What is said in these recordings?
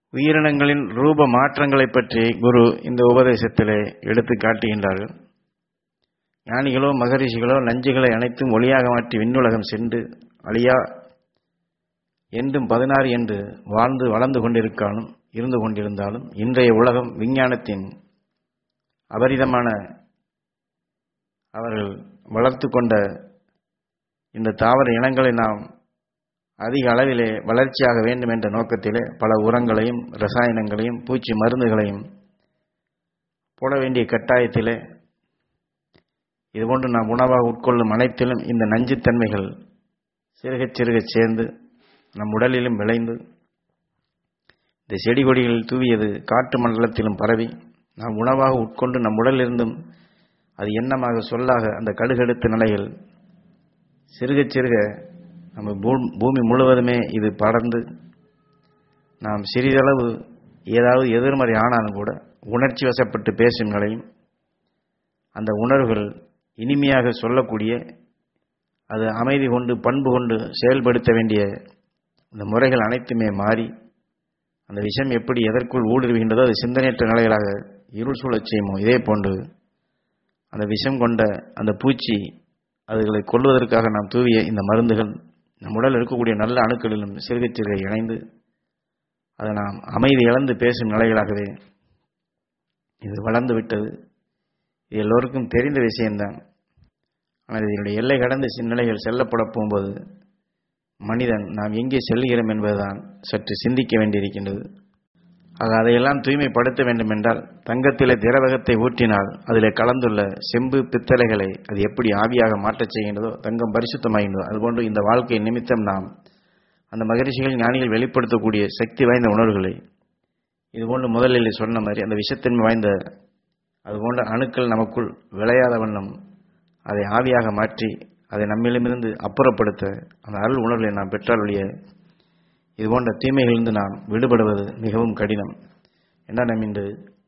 உயிரினங்களின் ரூப மாற்றங்களை பற்றி குரு இந்த உபதேசத்திலே எடுத்து காட்டுகின்றார்கள் ஞானிகளோ மகரிஷிகளோ நஞ்சுகளை அனைத்தும் ஒளியாக மாற்றி விண்ணுலகம் சென்று அழியா என்றும் பதினாறு என்று வாழ்ந்து வளர்ந்து கொண்டிருக்காலும் இருந்து கொண்டிருந்தாலும் இன்றைய உலகம் விஞ்ஞானத்தின் அபரிதமான அவர்கள் வளர்த்து கொண்ட இந்த தாவர இனங்களை நாம் அதிக அளவிலே வளர்ச்சியாக வேண்டும் என்ற நோக்கத்திலே பல உரங்களையும் ரசாயனங்களையும் பூச்சி மருந்துகளையும் போட வேண்டிய கட்டாயத்திலே இதுபோன்று நாம் உணவாக உட்கொள்ளும் அனைத்திலும் இந்த நஞ்சுத்தன்மைகள் சிறுகச் சிறுகச் சேர்ந்து நம் உடலிலும் விளைந்து இந்த செடி கொடிகளில் தூவியது காற்று மண்டலத்திலும் பரவி நாம் உணவாக உட்கொண்டு நம் உடலிருந்தும் அது எண்ணமாக சொல்லாக அந்த கடுகெடுத்த நிலைகள் சிறுக சிறுக நம்ம பூமி முழுவதுமே இது படர்ந்து நாம் சிறிதளவு ஏதாவது எதிர்மறை ஆனாலும் கூட உணர்ச்சி வசப்பட்டு பேசும் நிலையும் அந்த உணர்வுகள் இனிமையாக சொல்லக்கூடிய அது அமைதி கொண்டு பண்பு கொண்டு செயல்படுத்த வேண்டிய இந்த முறைகள் அனைத்துமே மாறி அந்த விஷம் எப்படி எதற்குள் ஊடுருவுகின்றதோ அது சிந்தனையற்ற நிலைகளாக இருள் சூழச் செய்யுமோ இதே போன்று அந்த விஷம் கொண்ட அந்த பூச்சி அதுகளை கொள்வதற்காக நாம் தூவிய இந்த மருந்துகள் நம் உடல் இருக்கக்கூடிய நல்ல அணுக்களிலும் சிறுக சிறுக இணைந்து அதை நாம் அமைதி இழந்து பேசும் நிலைகளாகவே இது வளர்ந்து விட்டது இது எல்லோருக்கும் தெரிந்த விஷயம்தான் ஆனால் இதனுடைய எல்லை கடந்து நிலைகள் செல்லப்பட போகும்போது மனிதன் நாம் எங்கே செல்கிறோம் என்பதுதான் சற்று சிந்திக்க வேண்டியிருக்கின்றது ஆக அதையெல்லாம் தூய்மைப்படுத்த வேண்டும் என்றால் தங்கத்திலே திரவகத்தை ஊற்றினால் அதில் கலந்துள்ள செம்பு பித்தளைகளை அது எப்படி ஆவியாக மாற்றச் செய்கின்றதோ தங்கம் பரிசுத்தமாகின்றதோ அதுபோன்று இந்த வாழ்க்கை நிமித்தம் நாம் அந்த மகரிஷிகள் ஞானிகள் வெளிப்படுத்தக்கூடிய சக்தி வாய்ந்த உணர்வுகளை இதுபோன்று முதலில் சொன்ன மாதிரி அந்த விஷத்தன்மை வாய்ந்த அதுபோன்ற அணுக்கள் நமக்குள் விளையாத வண்ணம் அதை ஆவியாக மாற்றி அதை நம்மிடமிருந்து அப்புறப்படுத்த அந்த அருள் உணர்வுகளை நாம் பெற்றால் ஒழிய இதுபோன்ற தீமைகளிலிருந்து நாம் விடுபடுவது மிகவும் கடினம் என்ன நம் இன்று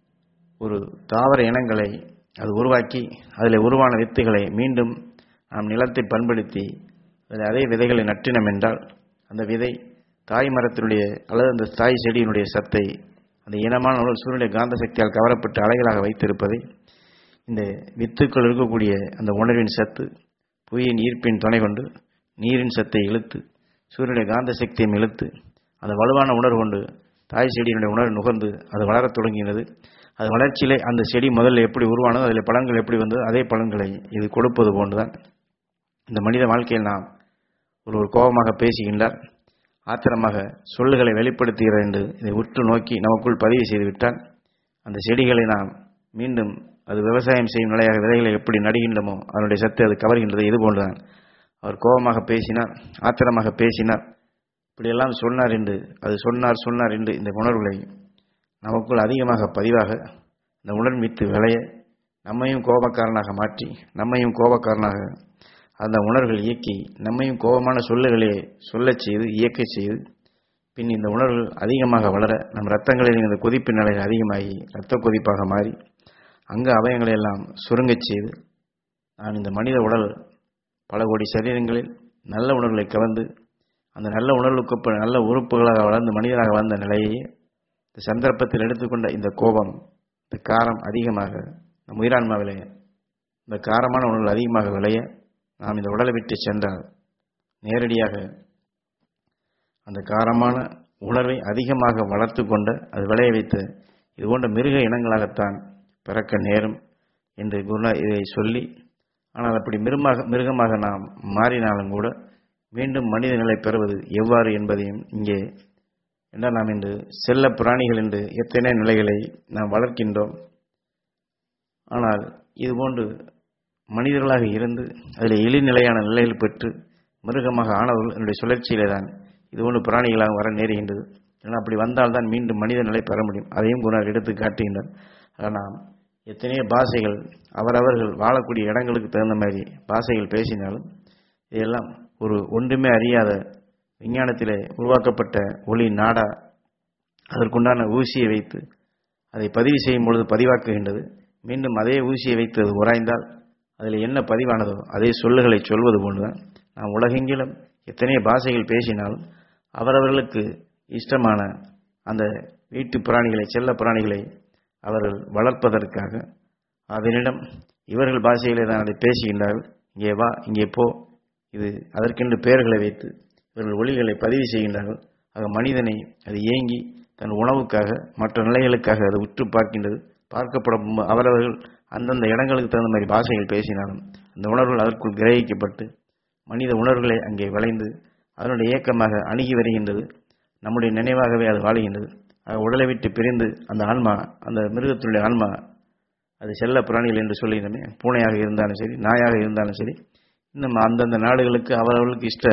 ஒரு தாவர இனங்களை அது உருவாக்கி அதில் உருவான வித்துகளை மீண்டும் நாம் நிலத்தை பண்படுத்தி அதில் அதே விதைகளை நற்றினம் என்றால் அந்த விதை தாய் மரத்தினுடைய அல்லது அந்த தாய் செடியினுடைய சத்தை அந்த இனமான உணர்வு சூழ்நிலை காந்த சக்தியால் கவரப்பட்டு அலைகளாக வைத்திருப்பதை இந்த வித்துக்கள் இருக்கக்கூடிய அந்த உணர்வின் சத்து புவியின் ஈர்ப்பின் துணை கொண்டு நீரின் சத்தை இழுத்து சூரியனுடைய காந்த சக்தியும் இழுத்து அந்த வலுவான உணர்வு கொண்டு தாய் செடியினுடைய உணர்வு நுகர்ந்து அது வளரத் தொடங்கினது அது வளர்ச்சியிலே அந்த செடி முதல்ல எப்படி உருவானதோ அதில் பலன்கள் எப்படி வந்ததோ அதே பலன்களை இது கொடுப்பது போன்றுதான் இந்த மனித வாழ்க்கையில் நாம் ஒரு ஒரு கோபமாக பேசுகின்றார் ஆத்திரமாக சொல்லுகளை வெளிப்படுத்துகிறார் என்று இதை உற்று நோக்கி நமக்குள் பதிவு செய்துவிட்டால் அந்த செடிகளை நாம் மீண்டும் அது விவசாயம் செய்யும் நிலையாக விதைகளை எப்படி நடுகின்றமோ அதனுடைய சத்து அது கவர்கின்றது இது போன்றுதான் அவர் கோபமாக பேசினார் ஆத்திரமாக பேசினார் இப்படியெல்லாம் சொன்னார் என்று அது சொன்னார் சொன்னார் என்று இந்த உணர்வுகளை நமக்குள் அதிகமாக பதிவாக இந்த உணர்வு மீத்து விளைய நம்மையும் கோபக்காரனாக மாற்றி நம்மையும் கோபக்காரனாக அந்த உணர்வுகள் இயக்கி நம்மையும் கோபமான சொல்லுகளே சொல்லச் செய்து இயக்க செய்து பின் இந்த உணர்வுகள் அதிகமாக வளர நம் இரத்தங்களில் இந்த கொதிப்பு நிலைகள் அதிகமாகி இரத்த கொதிப்பாக மாறி அங்க அவயங்களை எல்லாம் சுருங்கச் செய்து நான் இந்த மனித உடல் பல கோடி சரீரங்களில் நல்ல உணர்வுகளை கவர்ந்து அந்த நல்ல உணர்வுக்கு நல்ல உறுப்புகளாக வளர்ந்து மனிதனாக வளர்ந்த நிலையை இந்த சந்தர்ப்பத்தில் எடுத்துக்கொண்ட இந்த கோபம் இந்த காரம் அதிகமாக நம் உயிரான்மாவிலே இந்த காரமான உணர்வுகள் அதிகமாக விளைய நாம் இந்த உடலை விட்டு சென்றால் நேரடியாக அந்த காரமான உணர்வை அதிகமாக வளர்த்து கொண்ட அது விளைய வைத்து இது போன்ற மிருக இனங்களாகத்தான் பிறக்க நேரும் என்று குருநா இதை சொல்லி ஆனால் அப்படி மிருகமாக மிருகமாக நாம் மாறினாலும் கூட மீண்டும் மனித நிலை பெறுவது எவ்வாறு என்பதையும் இங்கே என்ன நாம் இன்று செல்ல பிராணிகள் என்று எத்தனை நிலைகளை நாம் வளர்க்கின்றோம் ஆனால் இதுபோன்று மனிதர்களாக இருந்து அதில் எளிநிலையான நிலையில் பெற்று மிருகமாக ஆனவர்கள் என்னுடைய சுழற்சியிலே தான் இதுபோன்று பிராணிகளாக வர நேருகின்றது ஏன்னா அப்படி வந்தால்தான் மீண்டும் மனித நிலை பெற முடியும் அதையும் குணர் எடுத்து காட்டுகின்றார் ஆனால் எத்தனையோ பாஷைகள் அவரவர்கள் வாழக்கூடிய இடங்களுக்கு தகுந்த மாதிரி பாஷைகள் பேசினாலும் இதெல்லாம் ஒரு ஒன்றுமே அறியாத விஞ்ஞானத்திலே உருவாக்கப்பட்ட ஒளி நாடா அதற்குண்டான ஊசியை வைத்து அதை பதிவு செய்யும் பொழுது பதிவாக்குகின்றது மீண்டும் அதே ஊசியை வைத்து அது உராய்ந்தால் அதில் என்ன பதிவானதோ அதே சொல்லுகளை சொல்வது போன்றுதான் நாம் உலகெங்கிலும் எத்தனையோ பாஷைகள் பேசினாலும் அவரவர்களுக்கு இஷ்டமான அந்த வீட்டு பிராணிகளை செல்ல பிராணிகளை அவர்கள் வளர்ப்பதற்காக அதனிடம் இவர்கள் பாஷையிலே தான் அதை பேசுகின்றார்கள் இங்கே வா இங்கே போ இது அதற்கென்று பெயர்களை வைத்து இவர்கள் ஒளிகளை பதிவு செய்கின்றார்கள் ஆக மனிதனை அது ஏங்கி தன் உணவுக்காக மற்ற நிலைகளுக்காக அது உற்று பார்க்கின்றது பார்க்கப்படும் அவரவர்கள் அந்தந்த இடங்களுக்கு தகுந்த மாதிரி பாஷைகள் பேசினாலும் அந்த உணர்வுகள் அதற்குள் கிரகிக்கப்பட்டு மனித உணர்வுகளை அங்கே விளைந்து அதனுடைய இயக்கமாக அணுகி வருகின்றது நம்முடைய நினைவாகவே அது வாழுகின்றது ஆக உடலை விட்டு பிரிந்து அந்த ஆன்மா அந்த மிருகத்தினுடைய ஆன்மா அது செல்ல பிராணிகள் என்று சொல்லுகிறோமே பூனையாக இருந்தாலும் சரி நாயாக இருந்தாலும் சரி இன்னும் அந்தந்த நாடுகளுக்கு அவரவர்களுக்கு இஷ்ட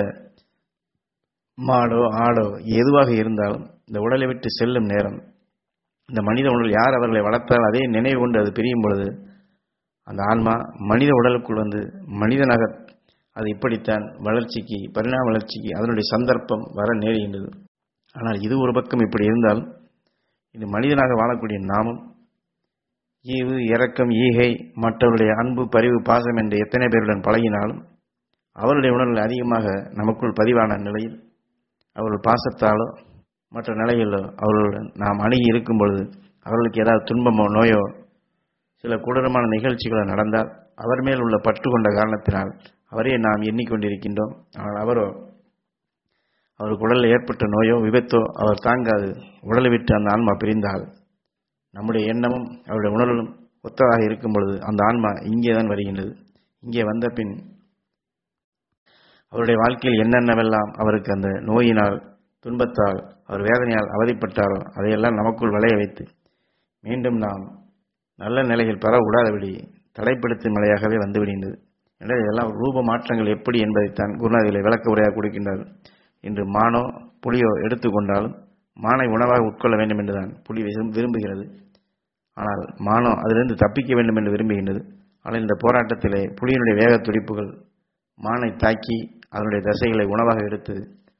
மாடோ ஆடோ எதுவாக இருந்தாலும் இந்த உடலை விட்டு செல்லும் நேரம் இந்த மனித உடல் யார் அவர்களை வளர்த்தால் அதே நினைவு கொண்டு அது பிரியும் பொழுது அந்த ஆன்மா மனித உடலுக்குள் வந்து மனிதனாக அது இப்படித்தான் வளர்ச்சிக்கு பரிணாம வளர்ச்சிக்கு அதனுடைய சந்தர்ப்பம் வர நேருகின்றது ஆனால் இது ஒரு பக்கம் இப்படி இருந்தால் இது மனிதனாக வாழக்கூடிய நாமும் ஈவு இரக்கம் ஈகை மற்றவருடைய அன்பு பரிவு பாசம் என்று எத்தனை பேருடன் பழகினாலும் அவருடைய உணர்வுகள் அதிகமாக நமக்குள் பதிவான நிலையில் அவர்கள் பாசத்தாலோ மற்ற நிலைகளிலோ அவர்களுடன் நாம் அணுகி இருக்கும் பொழுது அவர்களுக்கு ஏதாவது துன்பமோ நோயோ சில கொடூரமான நிகழ்ச்சிகளோ நடந்தால் அவர் மேல் உள்ள பற்று கொண்ட காரணத்தினால் அவரே நாம் எண்ணிக்கொண்டிருக்கின்றோம் ஆனால் அவரோ அவருக்கு உடலில் ஏற்பட்ட நோயோ விபத்தோ அவர் தாங்காது உடலை விட்டு அந்த ஆன்மா பிரிந்தால் நம்முடைய எண்ணமும் அவருடைய உணர்வும் ஒத்ததாக இருக்கும் பொழுது அந்த ஆன்மா இங்கே தான் வருகின்றது இங்கே வந்த பின் அவருடைய வாழ்க்கையில் என்னென்னவெல்லாம் அவருக்கு அந்த நோயினால் துன்பத்தால் அவர் வேதனையால் அவதிப்பட்டாரோ அதையெல்லாம் நமக்குள் விளைய வைத்து மீண்டும் நாம் நல்ல நிலையில் பெற விடாதபடி தடைப்படுத்தும் நிலையாகவே வந்துவிடுகின்றது எனவே இதெல்லாம் ரூப மாற்றங்கள் எப்படி என்பதைத்தான் குருநாதிகளை விளக்க உரையாக கொடுக்கின்றார் இன்று மானோ புலியோ எடுத்துக்கொண்டாலும் மானை உணவாக உட்கொள்ள வேண்டும் என்றுதான் புலி விரும்புகிறது ஆனால் மானோ அதிலிருந்து தப்பிக்க வேண்டும் என்று விரும்புகின்றது ஆனால் இந்த போராட்டத்திலே புலியினுடைய வேக துடிப்புகள் மானை தாக்கி அதனுடைய தசைகளை உணவாக எடுத்து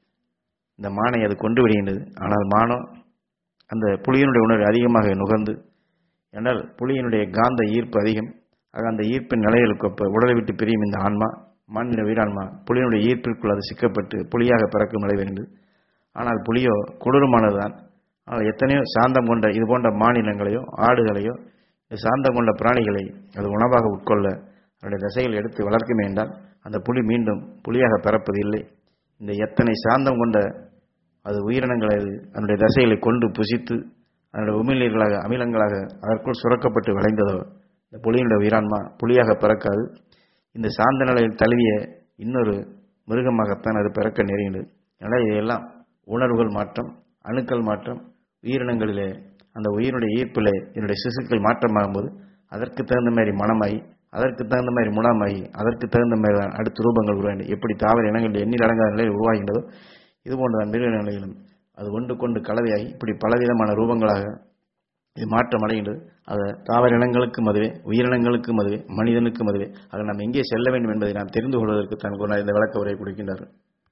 இந்த மானை அது கொண்டு விடுகின்றது ஆனால் மானோ அந்த புலியினுடைய உணர்வு அதிகமாக நுகர்ந்து என்றால் புலியினுடைய காந்த ஈர்ப்பு அதிகம் ஆக அந்த ஈர்ப்பின் நிலைகளுக்கு ஒப்ப உடலை விட்டு பிரியும் இந்த ஆன்மா மாநில வீரான்மா புலியினுடைய ஈர்ப்பிற்குள் அது சிக்கப்பட்டு புலியாக பிறக்கும் நிலை வருகின்றது ஆனால் புலியோ கொடூரமானதுதான் ஆனால் எத்தனையோ சாந்தம் கொண்ட இது போன்ற மாநிலங்களையோ ஆடுகளையோ சாந்தம் கொண்ட பிராணிகளை அது உணவாக உட்கொள்ள அதனுடைய தசைகள் எடுத்து வளர்க்குமே என்றால் அந்த புலி மீண்டும் புலியாக பிறப்பது இல்லை இந்த எத்தனை சாந்தம் கொண்ட அது உயிரினங்களை அது அதனுடைய தசைகளை கொண்டு புசித்து அதனுடைய உமிழ்நீர்களாக அமிலங்களாக அதற்குள் சுரக்கப்பட்டு விளைந்ததோ இந்த புலியினுடைய உயிரான்மா புலியாக பிறக்காது இந்த சாந்த நிலையில் தழுவிய இன்னொரு மிருகமாகத்தான் அது பிறக்க நேருகின்றது எனவே இதையெல்லாம் உணர்வுகள் மாற்றம் அணுக்கள் மாற்றம் உயிரினங்களிலே அந்த உயிரினுடைய ஈர்ப்பிலே என்னுடைய சிசுக்கள் மாற்றமாகும் போது அதற்கு தகுந்த மாதிரி மனமாகி அதற்கு தகுந்த மாதிரி முனமாகி அதற்கு தகுந்த மாதிரி தான் அடுத்த ரூபங்கள் உருவாகி எப்படி தாவர இனங்கள் எண்ணில் அடங்காத நிலையில் உருவாகின்றதோ இது போன்றதான் மிருக நிலையிலும் அது ஒன்று கொண்டு கலவையாகி இப்படி பலவிதமான ரூபங்களாக இது மாற்றம் அடைகின்றது அது தாவர இனங்களுக்கும் அதுவே உயிரினங்களுக்கும் அதுவே மனிதனுக்கும் அதுவே அதை நாம் எங்கே செல்ல வேண்டும் என்பதை நாம் தெரிந்து கொள்வதற்கு தான் குருநாதர் இந்த விளக்க உரை கொடுக்கின்றார்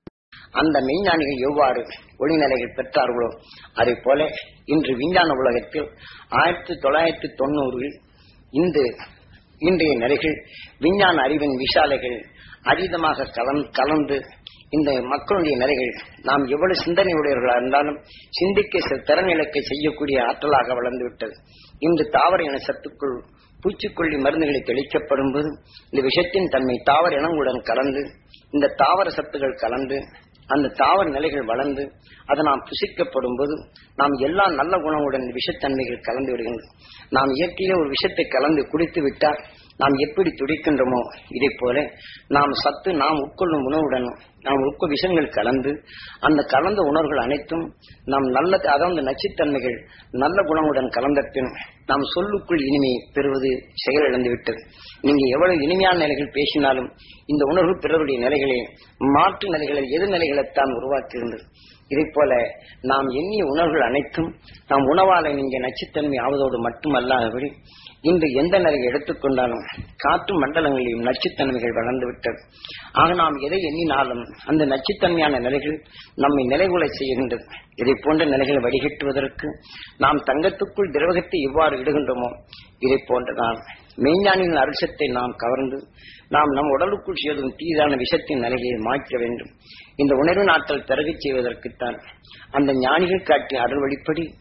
அந்த மெய்ஞானிகள் எவ்வாறு ஒளிநிலைகள் பெற்றார்களோ அதே போல இன்று விஞ்ஞான உலகத்தில் ஆயிரத்தி தொள்ளாயிரத்தி தொண்ணூறில் இந்த இன்றைய நிலைகள் விஞ்ஞான அறிவின் விஷாலைகள் அதீதமாக கலந் கலந்து இந்த மக்களுடைய நிலைகள் நாம் எவ்வளவு சிந்தனை உடையவர்களாக இருந்தாலும் சிந்திக்க சில திறநிலைக்க செய்யக்கூடிய ஆற்றலாக வளர்ந்து விட்டது இன்று தாவர இன சத்துக்குள் பூச்சிக்கொல்லி மருந்துகளை தெளிக்கப்படும் போது இந்த விஷத்தின் தன்மை தாவர இனங்களுடன் கலந்து இந்த தாவர சத்துகள் கலந்து அந்த தாவர நிலைகள் வளர்ந்து அது நாம் புசிக்கப்படும் போது நாம் எல்லா நல்ல குணங்களுடன் விஷத்தன்மைகள் கலந்து விடுகின்றோம் நாம் இயற்கையிலே ஒரு விஷத்தை கலந்து குடித்து விட்டால் நாம் எப்படி துடிக்கின்றோமோ இதை போல நாம் சத்து நாம் உட்கொள்ளும் உணவுடன் நாம் உட்கொ விஷங்கள் கலந்து அந்த கலந்த உணர்வுகள் அனைத்தும் நாம் நல்ல அதாவது நச்சுத்தன்மைகள் நல்ல குணங்களுடன் கலந்த பின் நாம் சொல்லுக்குள் இனிமை பெறுவது செயலிழந்து விட்டது நீங்க எவ்வளவு இனிமையான நிலைகள் பேசினாலும் இந்த உணர்வு பிறருடைய நிலைகளை மாற்று நிலைகளில் எது நிலைகளைத்தான் உருவாக்குகின்றது இதை போல நாம் எண்ணிய உணர்வுகள் அனைத்தும் நாம் உணவாலை நீங்க நச்சுத்தன்மை ஆவதோடு மட்டுமல்லாதபடி இன்று எந்த நிலையை எடுத்துக்கொண்டாலும் காற்று மண்டலங்களிலும் நச்சுத்தன்மைகள் வளர்ந்து விட்டது ஆக நாம் எதை எண்ணினாலும் அந்த நச்சுத்தன்மையான நிலைகள் நம்மை நிலைகுலை செய்கின்றது இதை போன்ற நிலைகளை வடிகட்டுவதற்கு நாம் தங்கத்துக்குள் திரவகத்தை எவ்வாறு இடுகின்றோமோ இதை போன்றதான் மெய்ஞானியின் அரிசத்தை நாம் கவர்ந்து நாம் நம் உடலுக்குள் சேரும் தீதான விஷத்தின் நிலையை மாற்ற வேண்டும் இந்த உணர்வு நாட்கள் பிறகு செய்வதற்குத்தான் அந்த ஞானிகள் காட்டிய அருள் வழிப்படி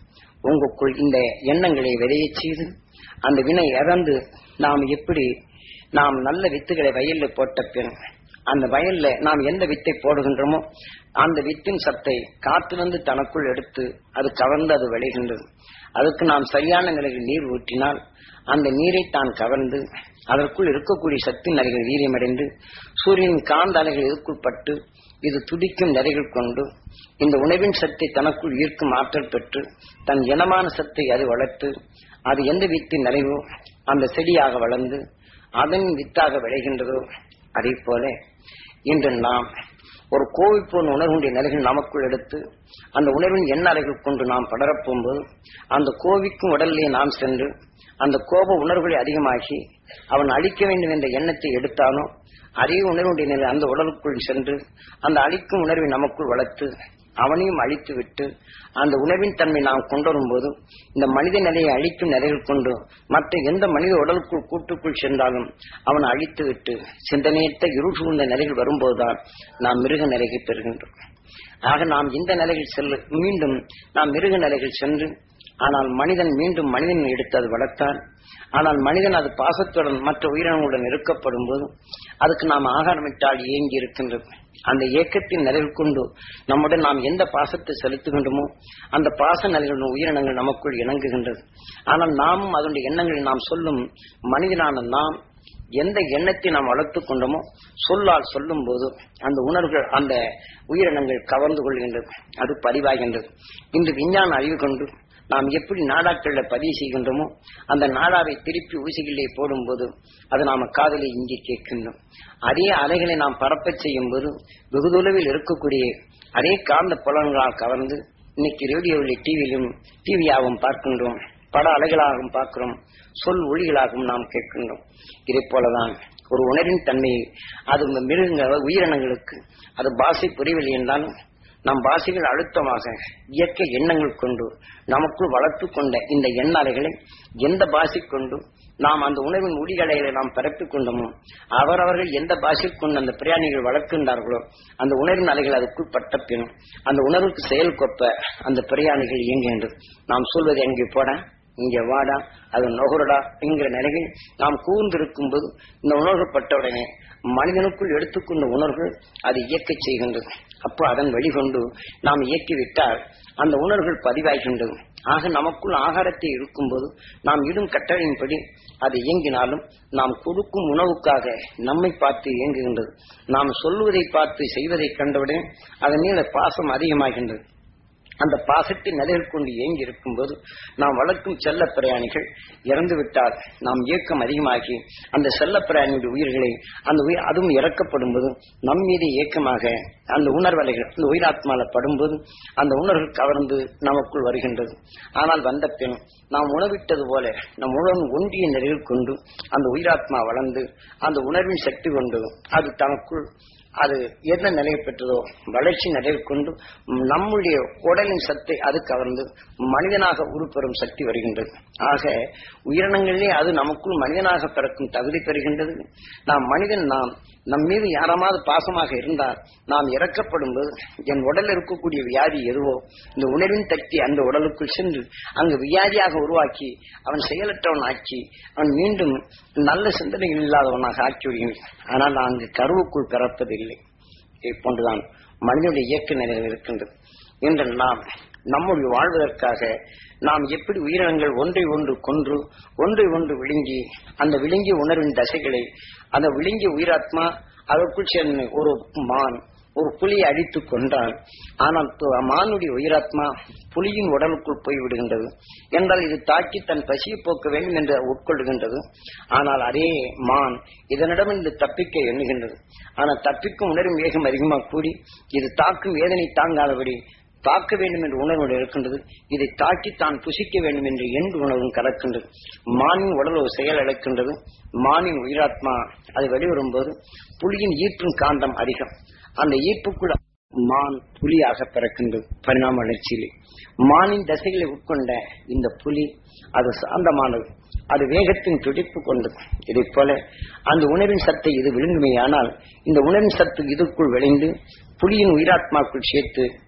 உங்களுக்குள் இந்த எண்ணங்களை விதையச் செய்து அந்த வினை இறந்து நாம் எப்படி நாம் நல்ல வித்துகளை வயல்ல போட்ட பின் அந்த வயல்ல நாம் எந்த வித்தை போடுகின்றோமோ அந்த வித்தின் சத்தை காத்திலிருந்து தனக்குள் எடுத்து அது கவர்ந்து அது விளைகின்றது அதுக்கு நாம் சரியான நிலையில் நீர் ஊற்றினால் அந்த நீரை தான் கவர்ந்து அதற்குள் இருக்கக்கூடிய சக்தி நிலைகள் வீரியமடைந்து சூரியனின் காந்த அலைகள் எதிர்க்குட்பட்டு இது துடிக்கும் நிறைகள் கொண்டு இந்த உணவின் சத்தை தனக்குள் ஈர்க்கும் ஆற்றல் பெற்று தன் இனமான சத்தை அது வளர்த்து அது எந்த வித்தின் நிறைவோ அந்த செடியாக வளர்ந்து அதன் வித்தாக விளைகின்றதோ அதே போல இன்று நாம் ஒரு கோவை போன்ற உணர்வுடைய நிலைகள் நமக்குள் எடுத்து அந்த உணர்வின் எண்ண அலைகள் கொண்டு நாம் படரப்போகும்போது அந்த கோவிக்கும் உடலிலே நாம் சென்று அந்த கோப உணர்வுகளை அதிகமாக்கி அவன் அழிக்க வேண்டும் என்ற எண்ணத்தை எடுத்தானோ அதே உணர்வுடைய நிலை அந்த உடலுக்குள் சென்று அந்த அழிக்கும் உணர்வை நமக்குள் வளர்த்து அவனையும் அழித்து விட்டு அந்த உணர்வின் தன்மை நாம் கொண்டு வரும்போது இந்த மனித நிலையை அழிக்கும் நிலைகள் கொண்டு மற்ற எந்த மனித உடலுக்குள் கூட்டுக்குள் சென்றாலும் அவனை அழித்து விட்டு சிந்தனையற்ற இருள் சூழ்ந்த நிலைகள் வரும்போதுதான் நாம் மிருக நிலையை பெறுகின்றோம் ஆக நாம் இந்த நிலையில் செல்ல மீண்டும் நாம் மிருக நிலைகள் சென்று ஆனால் மனிதன் மீண்டும் மனிதன் எடுத்து அது வளர்த்தான் ஆனால் மனிதன் அது பாசத்துடன் மற்ற உயிரினங்களுடன் இருக்கப்படும் போது அதுக்கு நாம் ஆகாரமிட்டால் இயங்கி இருக்கின்றது அந்த இயக்கத்தின் நிலையில் கொண்டு நம்முடன் நாம் எந்த பாசத்தை செலுத்துகின்றோமோ அந்த பாச நிலைகளின் உயிரினங்கள் நமக்குள் இணங்குகின்றது ஆனால் நாமும் அதனுடைய எண்ணங்களை நாம் சொல்லும் மனிதனான நாம் எந்த எண்ணத்தை நாம் வளர்த்துக் கொண்டோமோ சொல்லால் சொல்லும் போது அந்த உணர்வுகள் அந்த உயிரினங்கள் கவர்ந்து கொள்கின்றது அது பதிவாகின்றது இன்று விஞ்ஞான அறிவு கொண்டு நாம் எப்படி நாடாக்கள்ல பதிவு செய்கின்றோமோ அந்த நாடாவை திருப்பி ஊசிகளிலே போடும்போது அது நாம காதலை இங்கே கேட்கின்றோம் அதே அலைகளை நாம் பரப்பச் செய்யும் போது வெகு தொலைவில் இருக்கக்கூடிய அதே காந்த புலன்களால் கவர்ந்து இன்னைக்கு ரேடியோவில் டிவியிலும் டிவியாகவும் பார்க்கின்றோம் பட அலைகளாகவும் பார்க்கிறோம் சொல் ஒளிகளாகவும் நாம் கேட்கின்றோம் இதே போலதான் ஒரு உணர்வின் தன்மையை அது மிருகங்க உயிரினங்களுக்கு அது பாசை புரியவில்லை என்றாலும் நம் பாசைகள் அழுத்தமாக இயற்கை எண்ணங்கள் கொண்டு நமக்குள் வளர்த்து கொண்ட இந்த எண்ண அலைகளை எந்த பாசை கொண்டு நாம் அந்த உணவின் ஒளிகளைகளை நாம் பரப்பிக் கொண்டோமோ அவரவர்கள் எந்த பாஷை கொண்டு அந்த பிரயாணிகள் வளர்க்கின்றார்களோ அந்த உணர்வின் அலைகள் அதுக்குள் பட்ட பின் அந்த உணர்வுக்கு செயல் கொப்ப அந்த பிரயாணிகள் இயங்குகின்றது நாம் சொல்வது எங்கே போட இங்க வாடா அது நுகரடா என்கிற நிலையில் நாம் கூர்ந்திருக்கும் போது இந்த உணர்வு பட்டவுடனே மனிதனுக்குள் எடுத்துக்கொண்ட உணர்வு அது இயக்கச் செய்கின்றது அப்போ அதன் வழிகொண்டு நாம் இயக்கிவிட்டால் அந்த உணர்வுகள் பதிவாகின்றது ஆக நமக்குள் ஆகாரத்தை இருக்கும்போது நாம் இடும் கட்டளையின்படி அது இயங்கினாலும் நாம் கொடுக்கும் உணவுக்காக நம்மை பார்த்து இயங்குகின்றது நாம் சொல்லுவதை பார்த்து செய்வதை கண்டவுடன் அதன் மீது பாசம் அதிகமாகின்றது அந்த பாசத்தின் நிலையில் கொண்டு இயங்கி இருக்கும்போது நாம் வளர்க்கும் செல்ல பிரயாணிகள் இறந்து விட்டால் நாம் இயக்கம் அதிகமாகி அந்த செல்ல பிரயாணியுடைய உயிர்களை அந்த உயிர் அதுவும் இறக்கப்படும் போது நம் மீது இயக்கமாக அந்த உணர்வலைகள் அந்த உயிராத்மால படும்போது அந்த உணர்வு கவர்ந்து நமக்குள் வருகின்றது ஆனால் வந்த பின் நாம் உணவிட்டது போல நம் உணர்வு ஒன்றிய நிலையில் கொண்டு அந்த உயிராத்மா வளர்ந்து அந்த உணர்வின் சக்தி கொண்டு அது தனக்குள் அது என்ன நிலையை பெற்றதோ வளர்ச்சி நிலையை கொண்டு நம்முடைய உடலின் சத்தை அது கவர்ந்து மனிதனாக உருப்பெறும் சக்தி வருகின்றது ஆக உயிரினங்களிலே அது நமக்குள் மனிதனாக பிறக்கும் தகுதி பெறுகின்றது நாம் மனிதன் நாம் நம் மீது யாரமாவது பாசமாக இருந்தால் நாம் இறக்கப்படும் போது என் உடலில் இருக்கக்கூடிய வியாதி எதுவோ இந்த உணர்வின் தட்டி அந்த உடலுக்குள் சென்று அங்கு வியாதியாக உருவாக்கி அவன் செயலற்றவன் ஆக்கி அவன் மீண்டும் நல்ல சிந்தனைகள் இல்லாதவனாக ஆக்கி விடுகின்றான் ஆனால் அங்கு கருவுக்குள் பிறப்பதில்லை இதை போன்றுதான் மனிதனுடைய இயக்க நிலையில் இருக்கின்றது இன்று நாம் நம்முடைய வாழ்வதற்காக நாம் எப்படி உயிரினங்கள் ஒன்றை ஒன்று கொன்று ஒன்றை ஒன்று விழுங்கி அந்த விழுங்கிய உணர்வின் தசைகளை அந்த விழுங்கிய உயிராத்மா அதற்குள் சேர்ந்து ஒரு மான் ஒரு புலியை அடித்து கொண்டால் ஆனால் மானுடைய உயிராத்மா புலியின் உடலுக்குள் போய் விடுகின்றது என்றால் இது தாக்கி தன் பசியை போக்க வேண்டும் என்று உட்கொள்ளுகின்றது ஆனால் அதே மான் இதனிடமிருந்து தப்பிக்க எண்ணுகின்றது ஆனால் தப்பிக்கும் உணர்வும் வேகம் அதிகமாக கூடி இது தாக்கும் வேதனை தாங்காதபடி தாக்க வேண்டும் என்ற உணர்வோடு இருக்கின்றது இதை தாக்கி தான் புசிக்க வேண்டும் என்று எண்டு உணர்வும் கலக்கின்றது மானின் உடல் ஒரு செயல் இழக்கின்றது மானின் உயிராத்மா அது வெளிவரும்போது புலியின் ஈர்ப்பின் காந்தம் அதிகம் அந்த ஈர்ப்புக்குள் மான் புலியாக பிறக்கின்றது பரிணாம வளர்ச்சியிலே மானின் தசைகளை உட்கொண்ட இந்த புலி அது சாந்தமானது அது வேகத்தின் துடிப்பு கொண்டது இதை போல அந்த உணவின் சத்தை இது விழுங்குமையானால் இந்த உணவின் சத்து இதுக்குள் விளைந்து புலியின் உயிராத்மாக்குள் சேர்த்து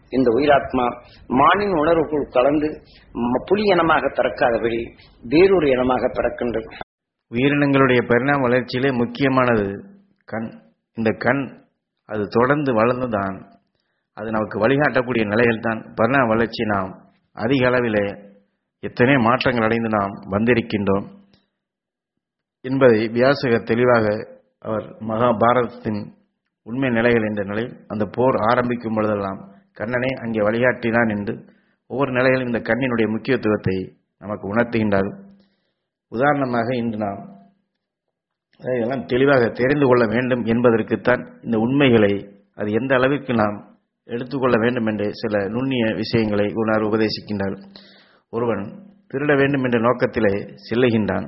இந்த உயிராத்மா மானின் உணர்வுக்குள் கலந்து ம- புலி இனமாக பிறக்காதபடி வேறொரு இனமாக பிறக்கின்றது உயிரினங்களுடைய பரிணாம வளர்ச்சியிலே முக்கியமானது கண் இந்த கண் அது தொடர்ந்து வளர்ந்துதான் அது நமக்கு வழிகாட்டக்கூடிய நிலையில் தான் பரிணாம வளர்ச்சி நாம் அதிக அளவிலே எத்தனை மாற்றங்கள் அடைந்து நாம் வந்திருக்கின்றோம் என்பதை வியாசகர் தெளிவாக அவர் மகாபாரதத்தின் உண்மை நிலைகள் என்ற நிலையில் அந்த போர் ஆரம்பிக்கும் பொழுதெல்லாம் கண்ணனே அங்கே வழிகாட்டினான் என்று ஒவ்வொரு நிலையிலும் இந்த கண்ணினுடைய முக்கியத்துவத்தை நமக்கு உணர்த்துகின்றார் உதாரணமாக இன்று நாம் இதெல்லாம் தெளிவாக தெரிந்து கொள்ள வேண்டும் என்பதற்குத்தான் இந்த உண்மைகளை அது எந்த அளவிற்கு நாம் எடுத்துக்கொள்ள வேண்டும் என்று சில நுண்ணிய விஷயங்களை உணர் உபதேசிக்கின்றார் ஒருவன் திருட வேண்டும் என்ற நோக்கத்திலே செல்லுகின்றான்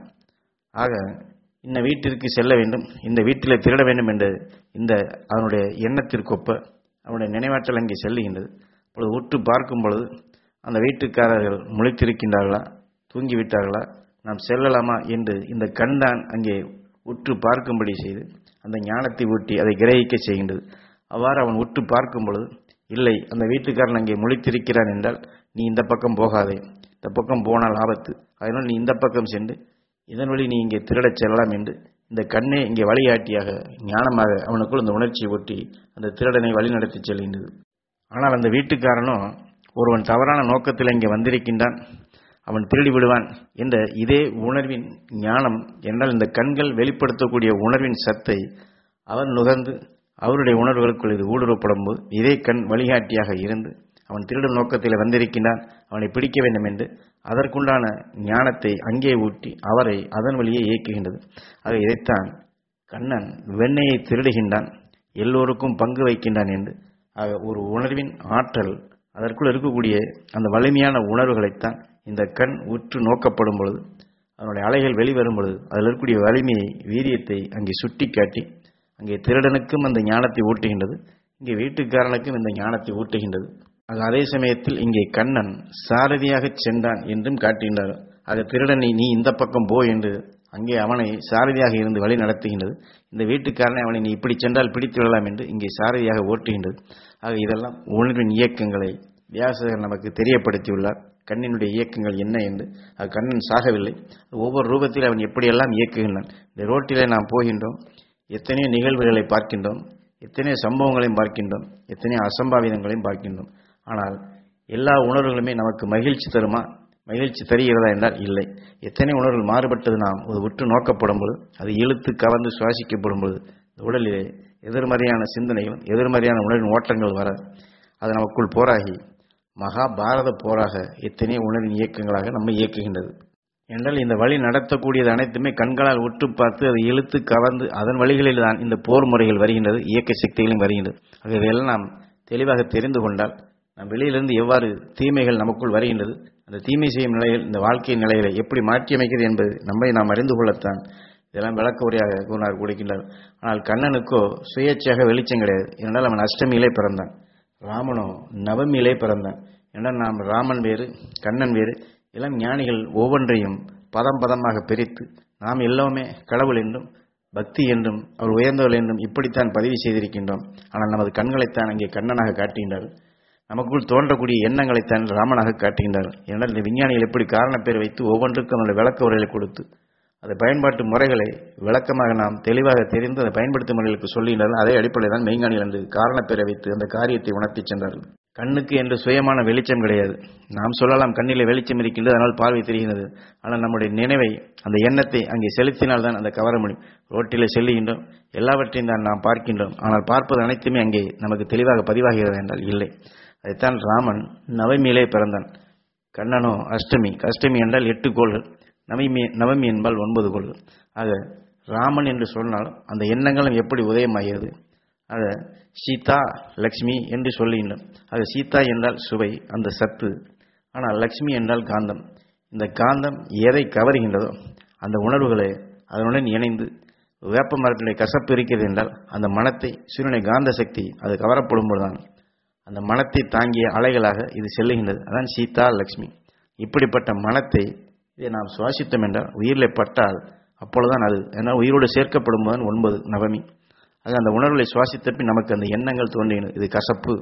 ஆக இந்த வீட்டிற்கு செல்ல வேண்டும் இந்த வீட்டிலே திருட வேண்டும் என்று இந்த அவனுடைய எண்ணத்திற்கொப்ப அவனுடைய நினைவாற்றல் அங்கே செல்லுகின்றது அப்பொழுது உற்று பார்க்கும் பொழுது அந்த வீட்டுக்காரர்கள் முளைத்திருக்கின்றார்களா தூங்கிவிட்டார்களா நாம் செல்லலாமா என்று இந்த கண்தான் அங்கே உற்று பார்க்கும்படி செய்து அந்த ஞானத்தை ஊட்டி அதை கிரகிக்க செய்கின்றது அவ்வாறு அவன் உற்று பார்க்கும் பொழுது இல்லை அந்த வீட்டுக்காரன் அங்கே முழித்திருக்கிறான் என்றால் நீ இந்த பக்கம் போகாதே இந்த பக்கம் போனால் ஆபத்து அதனால் நீ இந்த பக்கம் சென்று இதன் வழி நீ இங்கே திருடச் செல்லலாம் என்று இந்த கண்ணே இங்கே வழிகாட்டியாக ஞானமாக அவனுக்குள் அந்த உணர்ச்சியை ஒட்டி அந்த திருடனை வழிநடத்தி செல்கின்றது ஆனால் அந்த வீட்டுக்காரனும் ஒருவன் தவறான நோக்கத்தில் இங்கே வந்திருக்கின்றான் அவன் திருடி விடுவான் என்ற இதே உணர்வின் ஞானம் என்றால் இந்த கண்கள் வெளிப்படுத்தக்கூடிய உணர்வின் சத்தை அவன் நுகர்ந்து அவருடைய உணர்வுகளுக்குள் இது ஊடுருவப்படும் போது இதே கண் வழிகாட்டியாக இருந்து அவன் திருடும் நோக்கத்தில் வந்திருக்கின்றான் அவனை பிடிக்க வேண்டும் என்று அதற்குண்டான ஞானத்தை அங்கே ஊட்டி அவரை அதன் வழியே இயக்குகின்றது ஆக இதைத்தான் கண்ணன் வெண்ணையை திருடுகின்றான் எல்லோருக்கும் பங்கு வைக்கின்றான் என்று ஆக ஒரு உணர்வின் ஆற்றல் அதற்குள் இருக்கக்கூடிய அந்த வலிமையான உணர்வுகளைத்தான் இந்த கண் உற்று நோக்கப்படும் பொழுது அதனுடைய அலைகள் வெளிவரும் பொழுது அதில் இருக்கக்கூடிய வலிமையை வீரியத்தை அங்கே சுட்டி காட்டி அங்கே திருடனுக்கும் அந்த ஞானத்தை ஊட்டுகின்றது இங்கே வீட்டுக்காரனுக்கும் இந்த ஞானத்தை ஊட்டுகின்றது ஆக அதே சமயத்தில் இங்கே கண்ணன் சாரதியாக சென்றான் என்றும் காட்டுகின்றார் ஆக திருடனை நீ இந்த பக்கம் போ என்று அங்கே அவனை சாரதியாக இருந்து வழி நடத்துகின்றது இந்த வீட்டுக்காரனை அவனை நீ இப்படி சென்றால் பிடித்து விடலாம் என்று இங்கே சாரதியாக ஓட்டுகின்றது ஆக இதெல்லாம் உணர்வின் இயக்கங்களை வியாசகர் நமக்கு தெரியப்படுத்தியுள்ளார் கண்ணினுடைய இயக்கங்கள் என்ன என்று அது கண்ணன் சாகவில்லை ஒவ்வொரு ரூபத்தில் அவன் எப்படியெல்லாம் இயக்குகின்றான் இந்த ரோட்டிலே நாம் போகின்றோம் எத்தனையோ நிகழ்வுகளை பார்க்கின்றோம் எத்தனையோ சம்பவங்களையும் பார்க்கின்றோம் எத்தனையோ அசம்பாவிதங்களையும் பார்க்கின்றோம் ஆனால் எல்லா உணர்வுகளுமே நமக்கு மகிழ்ச்சி தருமா மகிழ்ச்சி தருகிறதா என்றால் இல்லை எத்தனை உணர்வுகள் மாறுபட்டது நாம் ஒரு உற்று நோக்கப்படும் பொழுது அது இழுத்து கவர்ந்து சுவாசிக்கப்படும் பொழுது இந்த உடலிலே எதிர்மறையான சிந்தனைகளும் எதிர்மறையான உணர்வின் ஓட்டங்கள் வர அது நமக்குள் போராகி மகாபாரத போராக எத்தனையோ உணர்வின் இயக்கங்களாக நம்மை இயக்குகின்றது என்றால் இந்த வழி நடத்தக்கூடியது அனைத்துமே கண்களால் உற்று பார்த்து அதை இழுத்து கவர்ந்து அதன் வழிகளில் தான் இந்த போர் முறைகள் வருகின்றது இயக்க சக்திகளும் வருகின்றது ஆக இதையெல்லாம் நாம் தெளிவாக தெரிந்து கொண்டால் நம் வெளியிலிருந்து எவ்வாறு தீமைகள் நமக்குள் வருகின்றது அந்த தீமை செய்யும் நிலையில் இந்த வாழ்க்கை நிலைகளை எப்படி மாற்றியமைக்கிறது என்பது நம்மை நாம் அறிந்து கொள்ளத்தான் இதெல்லாம் விளக்க உரையாக குருநார் கொடுக்கின்றார் ஆனால் கண்ணனுக்கோ சுயேட்சையாக வெளிச்சம் கிடையாது ஏனென்றால் அவன் அஷ்டமியிலே பிறந்தான் ராமனோ நவமியிலே பிறந்தான் என்றால் நாம் ராமன் வேறு கண்ணன் வேறு எல்லாம் ஞானிகள் ஒவ்வொன்றையும் பதம் பதமாக பிரித்து நாம் எல்லாமே கடவுள் என்றும் பக்தி என்றும் அவர் உயர்ந்தவர்கள் என்றும் இப்படித்தான் பதிவு செய்திருக்கின்றோம் ஆனால் நமது கண்களைத்தான் அங்கே கண்ணனாக காட்டுகின்றார் நமக்குள் தோன்றக்கூடிய எண்ணங்களைத்தான் ராமனாக காட்டுகின்றார் ஏனென்றால் இந்த விஞ்ஞானிகள் எப்படி காரணப்பேர் வைத்து ஒவ்வொன்றுக்கும் அவனுடைய விளக்க உரைகளை கொடுத்து அதை பயன்பாட்டு முறைகளை விளக்கமாக நாம் தெளிவாக தெரிந்து அதை பயன்படுத்தும் முறைகளுக்கு சொல்லுகின்றார்கள் அதே அடிப்படையில் தான் மெய்ஞானிகள் என்று காரணப்பேரை வைத்து அந்த காரியத்தை உணர்த்தி சென்றார்கள் கண்ணுக்கு என்று சுயமான வெளிச்சம் கிடையாது நாம் சொல்லலாம் கண்ணிலே வெளிச்சம் இருக்கின்றது அதனால் பார்வை தெரிகிறது ஆனால் நம்முடைய நினைவை அந்த எண்ணத்தை அங்கே செலுத்தினால் தான் அந்த கவர முடியும் ரோட்டிலே செல்லுகின்றோம் எல்லாவற்றையும் தான் நாம் பார்க்கின்றோம் ஆனால் பார்ப்பது அனைத்துமே அங்கே நமக்கு தெளிவாக பதிவாகிறது என்றால் இல்லை அதைத்தான் ராமன் நவமியிலே பிறந்தான் கண்ணனோ அஷ்டமி அஷ்டமி என்றால் எட்டு கோள்கள் நவமி நவமி என்பால் ஒன்பது கோள்கள் ஆக ராமன் என்று சொன்னாலும் அந்த எண்ணங்களும் எப்படி உதயமாகிறது ஆக சீதா லக்ஷ்மி என்று சொல்லுகின்றோம் ஆக சீதா என்றால் சுவை அந்த சத்து ஆனால் லக்ஷ்மி என்றால் காந்தம் இந்த காந்தம் எதை கவருகின்றதோ அந்த உணர்வுகளை அதனுடன் இணைந்து வேப்ப மரத்தினுடைய கசப்பு இருக்கிறது என்றால் அந்த மனத்தை சூரியனுடைய காந்த சக்தி அது கவரப்படும் பொழுதுதான் அந்த மனத்தை தாங்கிய அலைகளாக இது செல்லுகின்றது அதான் சீதா லக்ஷ்மி இப்படிப்பட்ட மனத்தை இதை நாம் சுவாசித்தோம் என்றால் உயிரில் பட்டால் அப்பொழுதுதான் அது ஏன்னா உயிரோடு சேர்க்கப்படும் போது ஒன்பது நவமி ஆக அந்த உணர்வுகளை சுவாசித்த பின் நமக்கு அந்த எண்ணங்கள் தோன்றின இது கசப்பு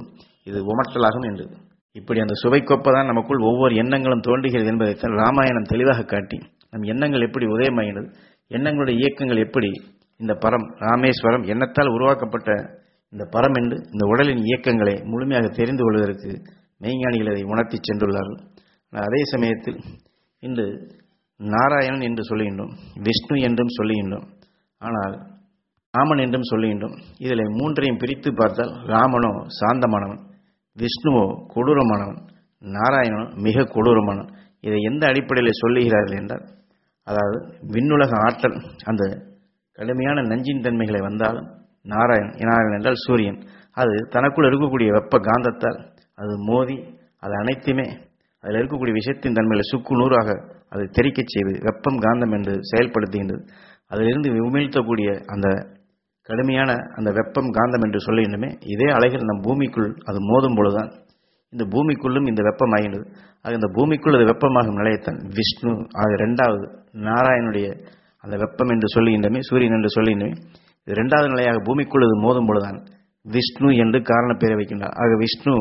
இது உமட்டலாகும் என்று இப்படி அந்த சுவைக்கொப்ப தான் நமக்குள் ஒவ்வொரு எண்ணங்களும் தோன்றுகிறது என்பதைத்தான் ராமாயணம் தெளிவாக காட்டி நம் எண்ணங்கள் எப்படி உதயமாகினது எண்ணங்களுடைய இயக்கங்கள் எப்படி இந்த பரம் ராமேஸ்வரம் எண்ணத்தால் உருவாக்கப்பட்ட இந்த பரம் என்று இந்த உடலின் இயக்கங்களை முழுமையாக தெரிந்து கொள்வதற்கு மெய்ஞானிகள் அதை உணர்த்தி சென்றுள்ளார்கள் ஆனால் அதே சமயத்தில் இன்று நாராயணன் என்று சொல்லுகின்றோம் விஷ்ணு என்றும் சொல்லுகின்றோம் ஆனால் ராமன் என்றும் சொல்லுகின்றோம் இதில் மூன்றையும் பிரித்து பார்த்தால் ராமனோ சாந்தமானவன் விஷ்ணுவோ கொடூரமானவன் நாராயணனோ மிக கொடூரமானவன் இதை எந்த அடிப்படையில் சொல்லுகிறார்கள் என்றால் அதாவது விண்ணுலக ஆற்றல் அந்த கடுமையான நஞ்சின் தன்மைகளை வந்தாலும் நாராயணன் நாராயணன் என்றால் சூரியன் அது தனக்குள் இருக்கக்கூடிய வெப்ப காந்தத்தால் அது மோதி அது அனைத்துமே அதில் இருக்கக்கூடிய விஷயத்தின் தன்மைகளை சுக்கு நூறாக அதை தெரிக்கச் செய்து வெப்பம் காந்தம் என்று செயல்படுத்துகின்றது அதிலிருந்து உமிழ்த்தக்கூடிய அந்த கடுமையான அந்த வெப்பம் காந்தம் என்று சொல்லுகின்றமே இதே அலைகள் நம் பூமிக்குள் அது மோதும் பொழுதுதான் இந்த பூமிக்குள்ளும் இந்த வெப்பம் ஆகின்றது ஆக இந்த பூமிக்குள் அது வெப்பமாகும் நிலையத்தான் விஷ்ணு ஆக இரண்டாவது நாராயணுடைய அந்த வெப்பம் என்று சொல்லுகின்றமே சூரியன் என்று சொல்லுகின்றமே இது இரண்டாவது நிலையாக பூமிக்குள் அது மோதும் பொழுதுதான் விஷ்ணு என்று காரண பெயரை வைக்கின்றார் ஆக விஷ்ணு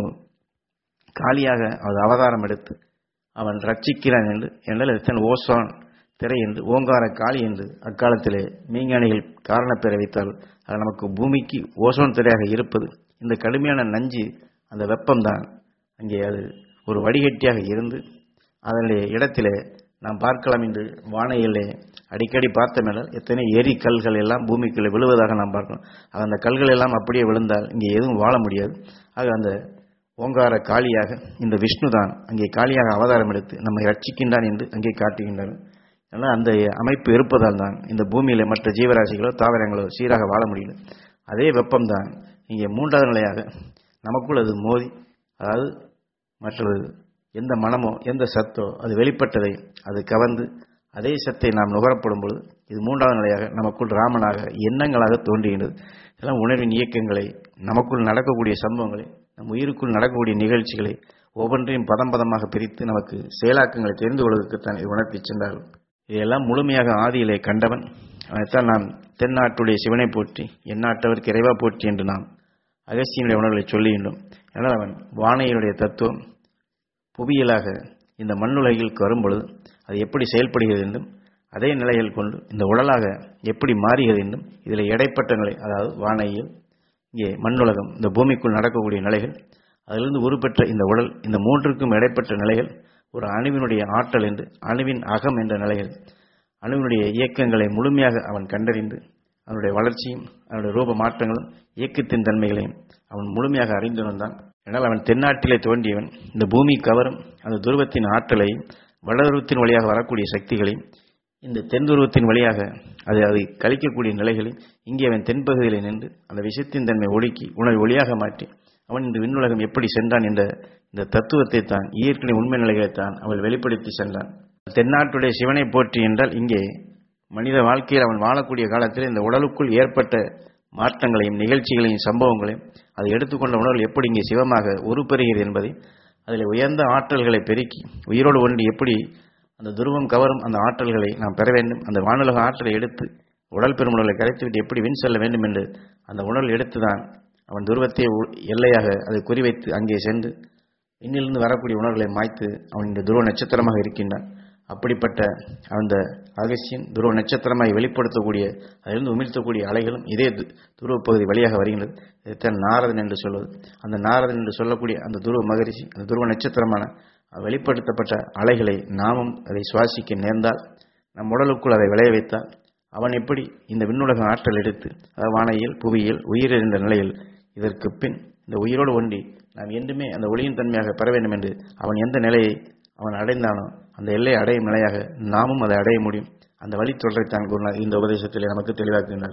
காலியாக அது அவதாரம் எடுத்து அவன் ரட்சிக்கிறான் என்று என்றால் இதுதான் ஓசான் திரை என்று ஓங்கார காளி என்று அக்காலத்திலே மீஞ்ஞானிகள் காரண பெயரை வைத்தார்கள் அது நமக்கு பூமிக்கு ஓசோன் திரையாக இருப்பது இந்த கடுமையான நஞ்சு அந்த வெப்பம்தான் அங்கே அது ஒரு வடிகட்டியாக இருந்து அதனுடைய இடத்திலே நாம் பார்க்கலாம் என்று வானையிலே அடிக்கடி பார்த்தமென்றால் எத்தனை எரி கல்கள் எல்லாம் பூமிக்குள்ளே விழுவதாக நாம் பார்க்கலாம் ஆக அந்த கல்கள் எல்லாம் அப்படியே விழுந்தால் இங்கே எதுவும் வாழ முடியாது ஆக அந்த ஓங்கார காளியாக இந்த விஷ்ணு தான் அங்கே காளியாக அவதாரம் எடுத்து நம்மை ரட்சிக்கின்றான் என்று அங்கே காட்டுகின்றார் ஏன்னா அந்த அமைப்பு இருப்பதால் தான் இந்த பூமியில மற்ற ஜீவராசிகளோ தாவரங்களோ சீராக வாழ முடியல அதே வெப்பம்தான் இங்கே மூன்றாவது நிலையாக நமக்குள் அது மோதி அதாவது மற்றது எந்த மனமோ எந்த சத்தோ அது வெளிப்பட்டதை அது கவர்ந்து அதே சத்தை நாம் நுகரப்படும் பொழுது இது மூன்றாவது நிலையாக நமக்குள் ராமனாக எண்ணங்களாக தோன்றுகின்றது இதெல்லாம் உணர்வின் இயக்கங்களை நமக்குள் நடக்கக்கூடிய சம்பவங்களை நம் உயிருக்குள் நடக்கக்கூடிய நிகழ்ச்சிகளை ஒவ்வொன்றையும் பதம் பதமாக பிரித்து நமக்கு செயலாக்கங்களை தெரிந்து கொள்வதற்குத்தான் இது உணர்த்தி சென்றார்கள் இதையெல்லாம் முழுமையாக ஆதியிலே கண்டவன் அதைத்தான் நாம் தென்னாட்டுடைய சிவனை போற்றி எந்நாட்டவருக்கு இறைவா போற்றி என்று நாம் அகஸ்தியனுடைய உணர்வுகளை சொல்லுகின்றோம் ஆனால் அவன் வானையினுடைய தத்துவம் புவியியலாக இந்த மண்ணுலகிற்கு வரும்பொழுது அது எப்படி செயல்படுகிறது என்றும் அதே நிலையில் கொண்டு இந்த உடலாக எப்படி மாறுகிறது என்றும் இதில் இடைப்பட்ட நிலை அதாவது வானையில் இங்கே மண்ணுலகம் இந்த பூமிக்குள் நடக்கக்கூடிய நிலைகள் அதிலிருந்து உருப்பெற்ற இந்த உடல் இந்த மூன்றுக்கும் இடைப்பட்ட நிலைகள் ஒரு அணுவினுடைய ஆற்றல் என்று அணுவின் அகம் என்ற நிலைகள் அணுவினுடைய இயக்கங்களை முழுமையாக அவன் கண்டறிந்து அவனுடைய வளர்ச்சியும் அவனுடைய ரூப மாற்றங்களும் இயக்கத்தின் தன்மைகளையும் அவன் முழுமையாக அறிந்து வந்தான் என்னால் அவன் தென்னாட்டிலே தோன்றியவன் இந்த பூமி கவரும் அந்த துருவத்தின் ஆற்றலையும் வடதுருவத்தின் வழியாக வரக்கூடிய சக்திகளையும் இந்த தென் துருவத்தின் வழியாக அதை அதை கழிக்கக்கூடிய நிலைகளையும் இங்கே அவன் தென்பகுதியில் நின்று அந்த விஷயத்தின் தன்மை ஒடுக்கி உணர்வு ஒளியாக மாற்றி அவன் இந்த விண்ணுலகம் எப்படி சென்றான் என்ற இந்த தத்துவத்தை தான் இயற்கையின் உண்மை நிலைகளைத்தான் அவள் வெளிப்படுத்தி சென்றான் தென்னாட்டுடைய சிவனை போற்றி என்றால் இங்கே மனித வாழ்க்கையில் அவன் வாழக்கூடிய காலத்தில் இந்த உடலுக்குள் ஏற்பட்ட மாற்றங்களையும் நிகழ்ச்சிகளையும் சம்பவங்களையும் அதை எடுத்துக்கொண்ட உணர்வு எப்படி இங்கே சிவமாக உருப்பெறுகிறது என்பதை அதில் உயர்ந்த ஆற்றல்களை பெருக்கி உயிரோடு ஒன்றி எப்படி அந்த துருவம் கவரும் அந்த ஆற்றல்களை நாம் பெற வேண்டும் அந்த வானுலக ஆற்றலை எடுத்து உடல் பெருமுடலை கரைத்துவிட்டு எப்படி வின் செல்ல வேண்டும் என்று அந்த உணர்வு எடுத்துதான் அவன் துருவத்தை எல்லையாக அதை குறிவைத்து அங்கே சென்று விண்ணிலிருந்து வரக்கூடிய உணர்வுகளை மாய்த்து அவன் இந்த துருவ நட்சத்திரமாக இருக்கின்றான் அப்படிப்பட்ட அந்த அகசியன் துருவ நட்சத்திரமாய் வெளிப்படுத்தக்கூடிய அதிலிருந்து உமிழ்த்தக்கூடிய அலைகளும் இதே துருவ பகுதி வழியாக வருகின்றது இதைத்தான் நாரதன் என்று சொல்வது அந்த நாரதன் என்று சொல்லக்கூடிய அந்த துருவ மகரிஷி அந்த துருவ நட்சத்திரமான வெளிப்படுத்தப்பட்ட அலைகளை நாமும் அதை சுவாசிக்க நேர்ந்தால் நம் உடலுக்குள் அதை விளைய வைத்தால் அவன் எப்படி இந்த விண்ணுலக ஆற்றல் எடுத்து அதாவது வானையில் புவியியல் உயிரிழந்த நிலையில் இதற்கு பின் இந்த உயிரோடு ஒன்றி நாம் என்றுமே அந்த ஒளியின் தன்மையாக பெற வேண்டும் என்று அவன் எந்த நிலையை அவன் அடைந்தானோ அந்த எல்லை அடையும் நிலையாக நாமும் அதை அடைய முடியும் அந்த வழி தொடரைத்தான் குருநாத் இந்த உபதேசத்தில் நமக்கு தெளிவாக்குகின்றார்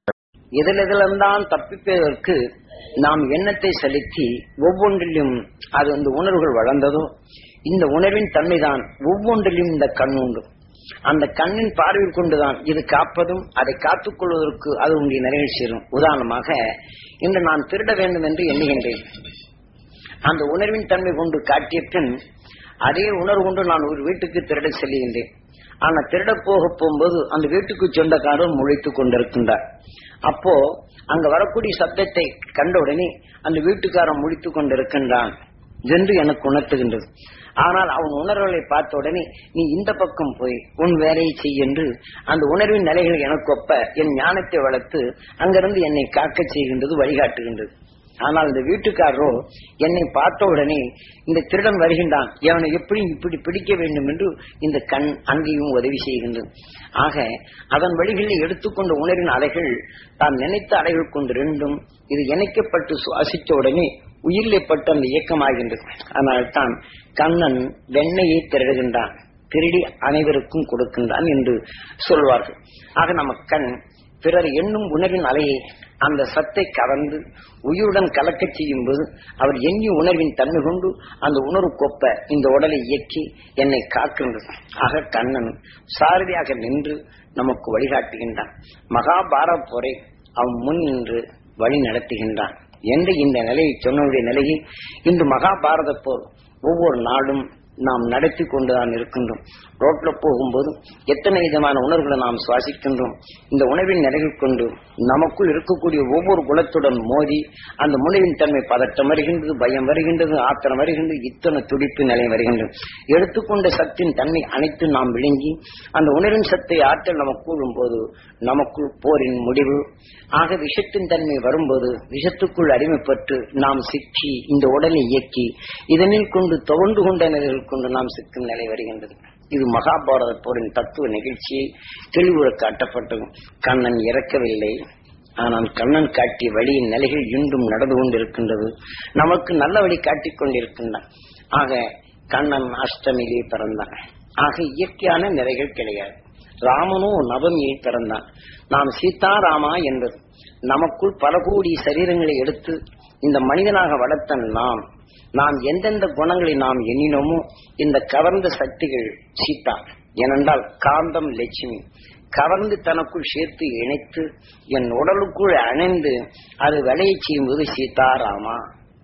இதில் இதிலிருந்தான் தப்பிப்பதற்கு நாம் எண்ணத்தை செலுத்தி ஒவ்வொன்றிலும் அது அந்த உணர்வுகள் வளர்ந்ததோ இந்த உணர்வின் தன்மைதான் ஒவ்வொன்றிலும் இந்த கண் உண்டு அந்த கண்ணின் பார்வையில் கொண்டுதான் இது காப்பதும் அதை காத்துக் கொள்வதற்கு அது உங்களுடைய நிறைவு சேரும் உதாரணமாக இன்று நான் திருட வேண்டும் என்று எண்ணுகின்றேன் அந்த உணர்வின் தன்மை கொண்டு காட்டிய பின் அதே உணர்வு கொண்டு நான் ஒரு வீட்டுக்கு திருட செல்லுகின்றேன் ஆனா திருட போக போகும்போது அந்த வீட்டுக்கு சொந்தக்காரர் முழித்துக் கொண்டிருக்கின்றார் அப்போ அங்க வரக்கூடிய சத்தத்தை கண்ட உடனே அந்த வீட்டுக்காரன் முழித்துக் கொண்டிருக்கின்றான் என்று எனக்கு உணர்த்துகின்றது ஆனால் அவன் உணர்வுகளை பார்த்த உடனே நீ இந்த பக்கம் போய் உன் வேலையை செய் என்று அந்த உணர்வின் நிலைகள் எனக்கு ஒப்ப என் ஞானத்தை வளர்த்து அங்கிருந்து என்னை காக்க செய்கின்றது வழிகாட்டுகின்றது ஆனால் இந்த வீட்டுக்காரரோ என்னை பார்த்த உடனே இந்த திருடன் வருகின்றான் அவனை எப்படி இப்படி பிடிக்க வேண்டும் என்று இந்த கண் அங்கேயும் உதவி செய்கின்றது ஆக அதன் வழிகளில் எடுத்துக்கொண்ட உணரின் அலைகள் தான் நினைத்த அலைகள் கொண்டு ரெண்டும் இது இணைக்கப்பட்டு சுவாசித்த உடனே உயிரிலே பட்டு அந்த இயக்கமாகின்றது அதனால்தான் கண்ணன் வெண்ணையை திருடுகின்றான் திருடி அனைவருக்கும் கொடுக்கின்றான் என்று சொல்வார்கள் ஆக நம்ம கண் பிறர் எண்ணும் உணர்வின் அலையை அந்த சத்தை கவர்ந்து உயிருடன் கலக்கச் செய்யும் போது அவர் எண்ணி உணர்வின் தன்மை கொண்டு அந்த உணர்வு கொப்ப இந்த உடலை இயக்கி என்னை காக்கின்றது ஆக கண்ணன் சாரதியாக நின்று நமக்கு வழிகாட்டுகின்றான் மகாபாரத போரை அவன் முன் நின்று வழி நடத்துகின்றான் என்ற இந்த நிலையை சொன்னவருடைய நிலையில் இன்று மகாபாரத போர் ஒவ்வொரு நாளும் நாம் நடத்தி கொண்டுதான் இருக்கின்றோம் ரோட்ல போகும்போது எத்தனை விதமான உணர்வுகளை நாம் சுவாசிக்கின்றோம் இந்த உணவின் நிலைகள் கொண்டு நமக்குள் இருக்கக்கூடிய ஒவ்வொரு குலத்துடன் மோதி அந்த உணவின் தன்மை பதட்டம் வருகின்றது பயம் வருகின்றது ஆத்திரம் வருகின்றது இத்தனை துடிப்பு நிலை வருகின்றது எடுத்துக்கொண்ட சத்தின் தன்மை அனைத்து நாம் விழுங்கி அந்த உணர்வின் சத்தை ஆற்றல் நமக்கு கூடும் போது நமக்குள் போரின் முடிவு ஆக விஷத்தின் தன்மை வரும்போது விஷத்துக்குள் அடிமைப்பட்டு நாம் சிக்கி இந்த உடலை இயக்கி இதனில் கொண்டு துவண்டு கொண்ட நிலைகள் கொண்டு நாம் சிக்கும் நிலை வருகின்றது இது மகாபாரத போரின் தத்துவ நிகழ்ச்சியை தெளிவுற காட்டப்பட்டது கண்ணன் இறக்கவில்லை ஆனால் கண்ணன் காட்டிய வழியின் நிலைகள் இன்றும் நடந்து கொண்டிருக்கின்றது நமக்கு நல்ல வழி காட்டிக் கொண்டிருக்கின்றான் ஆக கண்ணன் அஷ்டமியிலே பிறந்தான் ஆக இயற்கையான நிறைகள் கிடையாது ராமனோ நவமியை பிறந்தான் நாம் சீதாராமா என்பது நமக்குள் பல கோடி சரீரங்களை எடுத்து இந்த மனிதனாக வளர்த்த நாம் நாம் எந்தெந்த குணங்களை நாம் எண்ணினோமோ இந்த கவர்ந்த சக்திகள் சீதா ஏனென்றால் காந்தம் லட்சுமி கவர்ந்து தனக்குள் சேர்த்து இணைத்து என் உடலுக்குள் அணைந்து அது விளைய செய்யும்போது சீதாராமா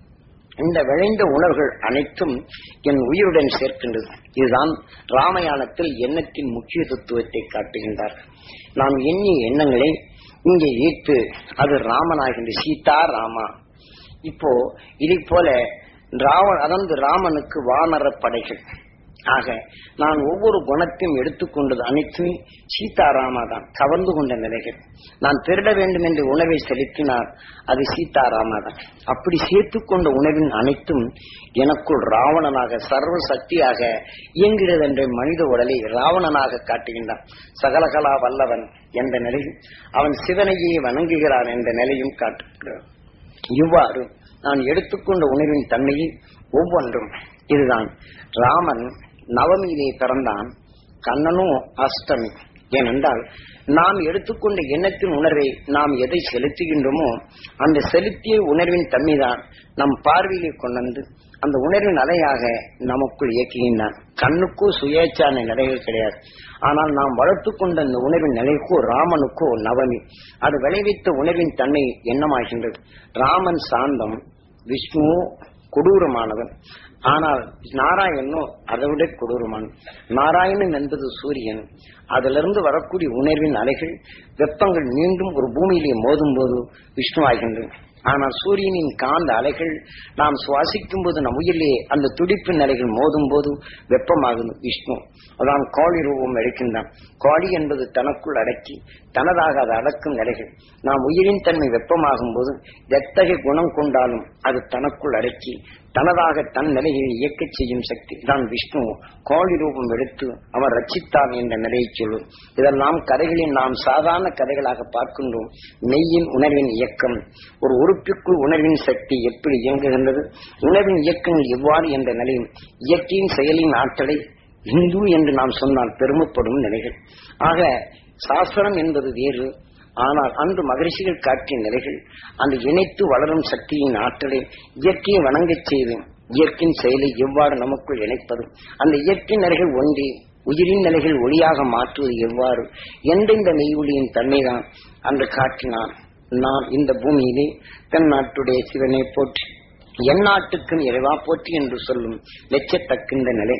இந்த விளைந்த உணர்வுகள் அனைத்தும் என் உயிருடன் சேர்க்கின்றது இதுதான் ராமயானத்தில் எண்ணத்தின் முக்கிய தத்துவத்தை காட்டுகின்றார் நாம் எண்ணிய எண்ணங்களை இங்கே ஈர்த்து அது ராமனாகின்ற சீதா ராமா இப்போ இதை போல ராவன் அதாவது ராமனுக்கு வானர படைகள் ஆக நான் ஒவ்வொரு குணத்தையும் எடுத்துக்கொண்டது அனைத்துமே சீதாராமா தான் கவர்ந்து கொண்ட நிலைகள் நான் திருட வேண்டும் என்று உணவை செலுத்தினார் அது சீதாராமா தான் அப்படி சேர்த்து கொண்ட உணவின் அனைத்தும் எனக்குள் ராவணனாக சர்வ சக்தியாக இயங்குகிறது என்ற மனித உடலை ராவணனாக காட்டுகின்றான் சகலகலா வல்லவன் என்ற நிலையில் அவன் சிவனையே வணங்குகிறான் என்ற நிலையும் காட்டுகிறான் இவ்வாறு நான் எடுத்துக்கொண்ட உணர்வின் தன்மையை ஒவ்வொன்றும் இதுதான் ராமன் நவமியிலே பிறந்தான் கண்ணனும் அஷ்டமி ஏனென்றால் நாம் எடுத்துக்கொண்ட எண்ணத்தின் உணர்வை நாம் எதை செலுத்துகின்றோமோ அந்த செலுத்திய உணர்வின் தன்மைதான் நம் பார்வையிலே கொண்டு அந்த உணர்வின் அலையாக நமக்குள் இயக்குகின்றான் கண்ணுக்கோ சுயேச்சான நிலைகள் கிடையாது ஆனால் நாம் வளர்த்து கொண்ட அந்த உணர்வின் நிலைக்கோ ராமனுக்கோ நவமி அது விளைவித்த உணர்வின் தன்மை எண்ணமாகின்றது ராமன் சாந்தம் விஷ்ணு கொடூரமானவன் ஆனால் நாராயணனோ அதை விட கொடூரமானவன் நாராயணன் என்பது சூரியன் அதிலிருந்து வரக்கூடிய உணர்வின் அலைகள் வெப்பங்கள் மீண்டும் ஒரு பூமியிலே மோதும் போது விஷ்ணு ஆகின்றன ஆனால் சூரியனின் காந்த அலைகள் நாம் சுவாசிக்கும் போது நம் உயிரிலே அந்த துடிப்பின் அலைகள் மோதும் போது வெப்பமாகும் விஷ்ணு அதான் கோழி ரூபம் எடுக்கின்றான் கோழி என்பது தனக்குள் அடக்கி தனதாக அது அடக்கும் நிலைகள் நாம் உயிரின் தன்மை வெப்பமாகும் போது எத்தகைய குணம் கொண்டாலும் அது தனக்குள் அடக்கி தனதாக தன் நிலையை இயக்கச் செய்யும் சக்தி தான் விஷ்ணு கோழி ரூபம் எடுத்து அவன் ரச்சித்தான் என்ற நிலையை சொல்லும் இதெல்லாம் கதைகளில் நாம் சாதாரண கதைகளாக பார்க்கின்றோம் மெய்யின் உணர்வின் இயக்கம் ஒரு உறுப்பிற்குள் உணர்வின் சக்தி எப்படி இயங்குகின்றது உணர்வின் இயக்கங்கள் எவ்வாறு என்ற நிலையும் இயற்கையின் செயலின் ஆற்றலை இந்து என்று நாம் சொன்னால் பெருமைப்படும் நிலைகள் ஆக சாஸ்திரம் என்பது வேறு ஆனால் அன்று மகரிஷிகள் காட்டிய நிலைகள் அந்த இணைத்து வளரும் சக்தியின் ஆற்றலை இயற்கையை வணங்கச் செய்து இயற்கையின் செயலை எவ்வாறு நமக்குள் இணைப்பது அந்த இயற்கை நிலைகள் ஒன்றி உயிரின் நிலைகள் ஒளியாக மாற்றுவது எவ்வாறு எந்தெந்த மெய்யொலியின் தன்மைதான் அன்று காட்டினான் நான் இந்த பூமியிலே தன் நாட்டுடைய சிவனை போற்றி என் நாட்டுக்கும் இறைவா போற்றி என்று சொல்லும் லட்சத்தக்கின்ற நிலை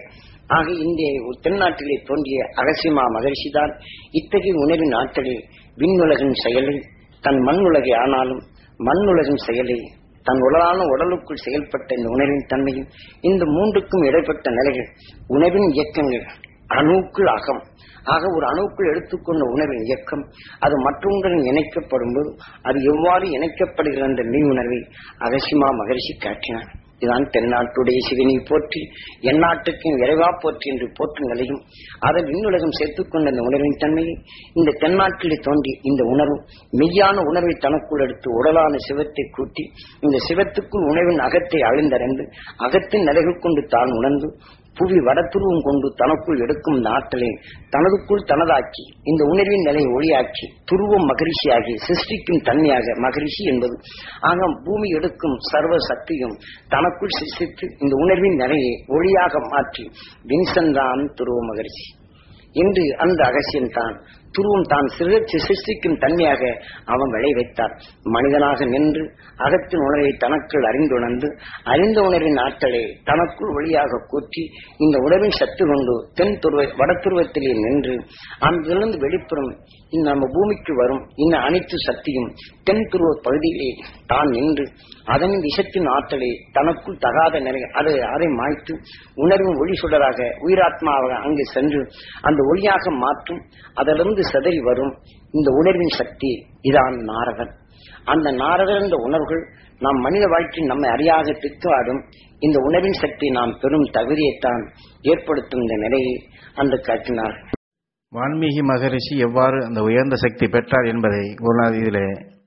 ஆக இந்திய தென்னாட்டிலே தோன்றிய அகசியமா மகரிஷிதான் இத்தகைய உணர்வின் ஆற்றலில் விண்ணுலகின் செயலில் தன் மண்ணுலகை ஆனாலும் மண்ணுலகின் செயலில் தன் உடலான உடலுக்குள் செயல்பட்ட இந்த உணர்வின் தன்மையும் இந்த மூன்றுக்கும் இடைப்பட்ட நிலைகள் உணர்வின் இயக்கங்கள் அணுவுக்குள் அகம் ஆக ஒரு அணுவுக்குள் எடுத்துக்கொண்ட உணர்வின் இயக்கம் அது மற்றொன்றுடன் இணைக்கப்படும் போது அது எவ்வாறு இணைக்கப்படுகிற அந்த மெய் உணர்வை அகசிமா மகரிஷி காட்டினார் இதுதான் தென்னாட்டுடைய சிவனை போற்றி எந்நாட்டுக்கும் இறைவா போற்றி என்று போற்றும் நிலையும் அதை விண்ணுலகம் சேர்த்துக் கொண்ட இந்த உணர்வின் தன்மையை இந்த தென்னாட்டிலே தோன்றி இந்த உணர்வு மெய்யான உணர்வை தனக்குள் எடுத்து உடலான சிவத்தை கூட்டி இந்த சிவத்துக்குள் உணவின் அகத்தை அழிந்தடைந்து அகத்தின் நிலைகள் கொண்டு தான் உணர்ந்து புவி வடத்துருவம் கொண்டு தனக்குள் எடுக்கும் இந்த ஆற்றலை தனதுக்குள் தனதாக்கி இந்த உணர்வின் நிலையை ஒளியாக்கி துருவம் மகரிஷியாகி சிருஷ்டிக்கும் தன்மையாக மகரிஷி என்பது ஆக பூமி எடுக்கும் சர்வ சக்தியும் தனக்குள் சிருஷ்டித்து இந்த உணர்வின் நிலையை ஒளியாக மாற்றி வின்சன்தான் துருவ மகரிஷி இன்று அந்த அகசியன் தான் துருவம் தான் சிறுச்சி சிருஷ்டிக்கும் தன்மையாக அவன் விளை வைத்தார் மனிதனாக நின்று அகத்தின் உணர்வை தனக்குள் அறிந்துணர்ந்து அறிந்த உணர்வின் ஆற்றலை தனக்குள் ஒளியாக கூற்றி இந்த உணர்வின் சத்து கொண்டு தென் துருவ வடதுருவத்திலே நின்று அங்கிருந்து வெளிப்புறம் இந்த நம்ம பூமிக்கு வரும் இந்த அனைத்து சக்தியும் தென் துருவ பகுதியிலே தான் நின்று அதன் விஷத்தின் ஆற்றலை தனக்குள் தகாத நிலை அதை அதை மாய்த்து உணர்வும் ஒளி சுடராக உயிராத்மாவாக அங்கு சென்று அந்த ஒளியாக மாற்றும் அதிலிருந்து சிதறி வரும் இந்த உணர்வின் சக்தி இதான் நாரதன் அந்த நாரதர் என்ற உணர்வுகள் நம் மனித வாழ்க்கையில் நம்மை அறியாக திக்காடும் இந்த உணர்வின் சக்தி நாம் பெரும் தகுதியைத்தான் ஏற்படுத்தும் இந்த நிலையை அந்த காட்டினார் வான்மீகி மகரிஷி எவ்வாறு அந்த உயர்ந்த சக்தி பெற்றார் என்பதை குருநாத் இதிலே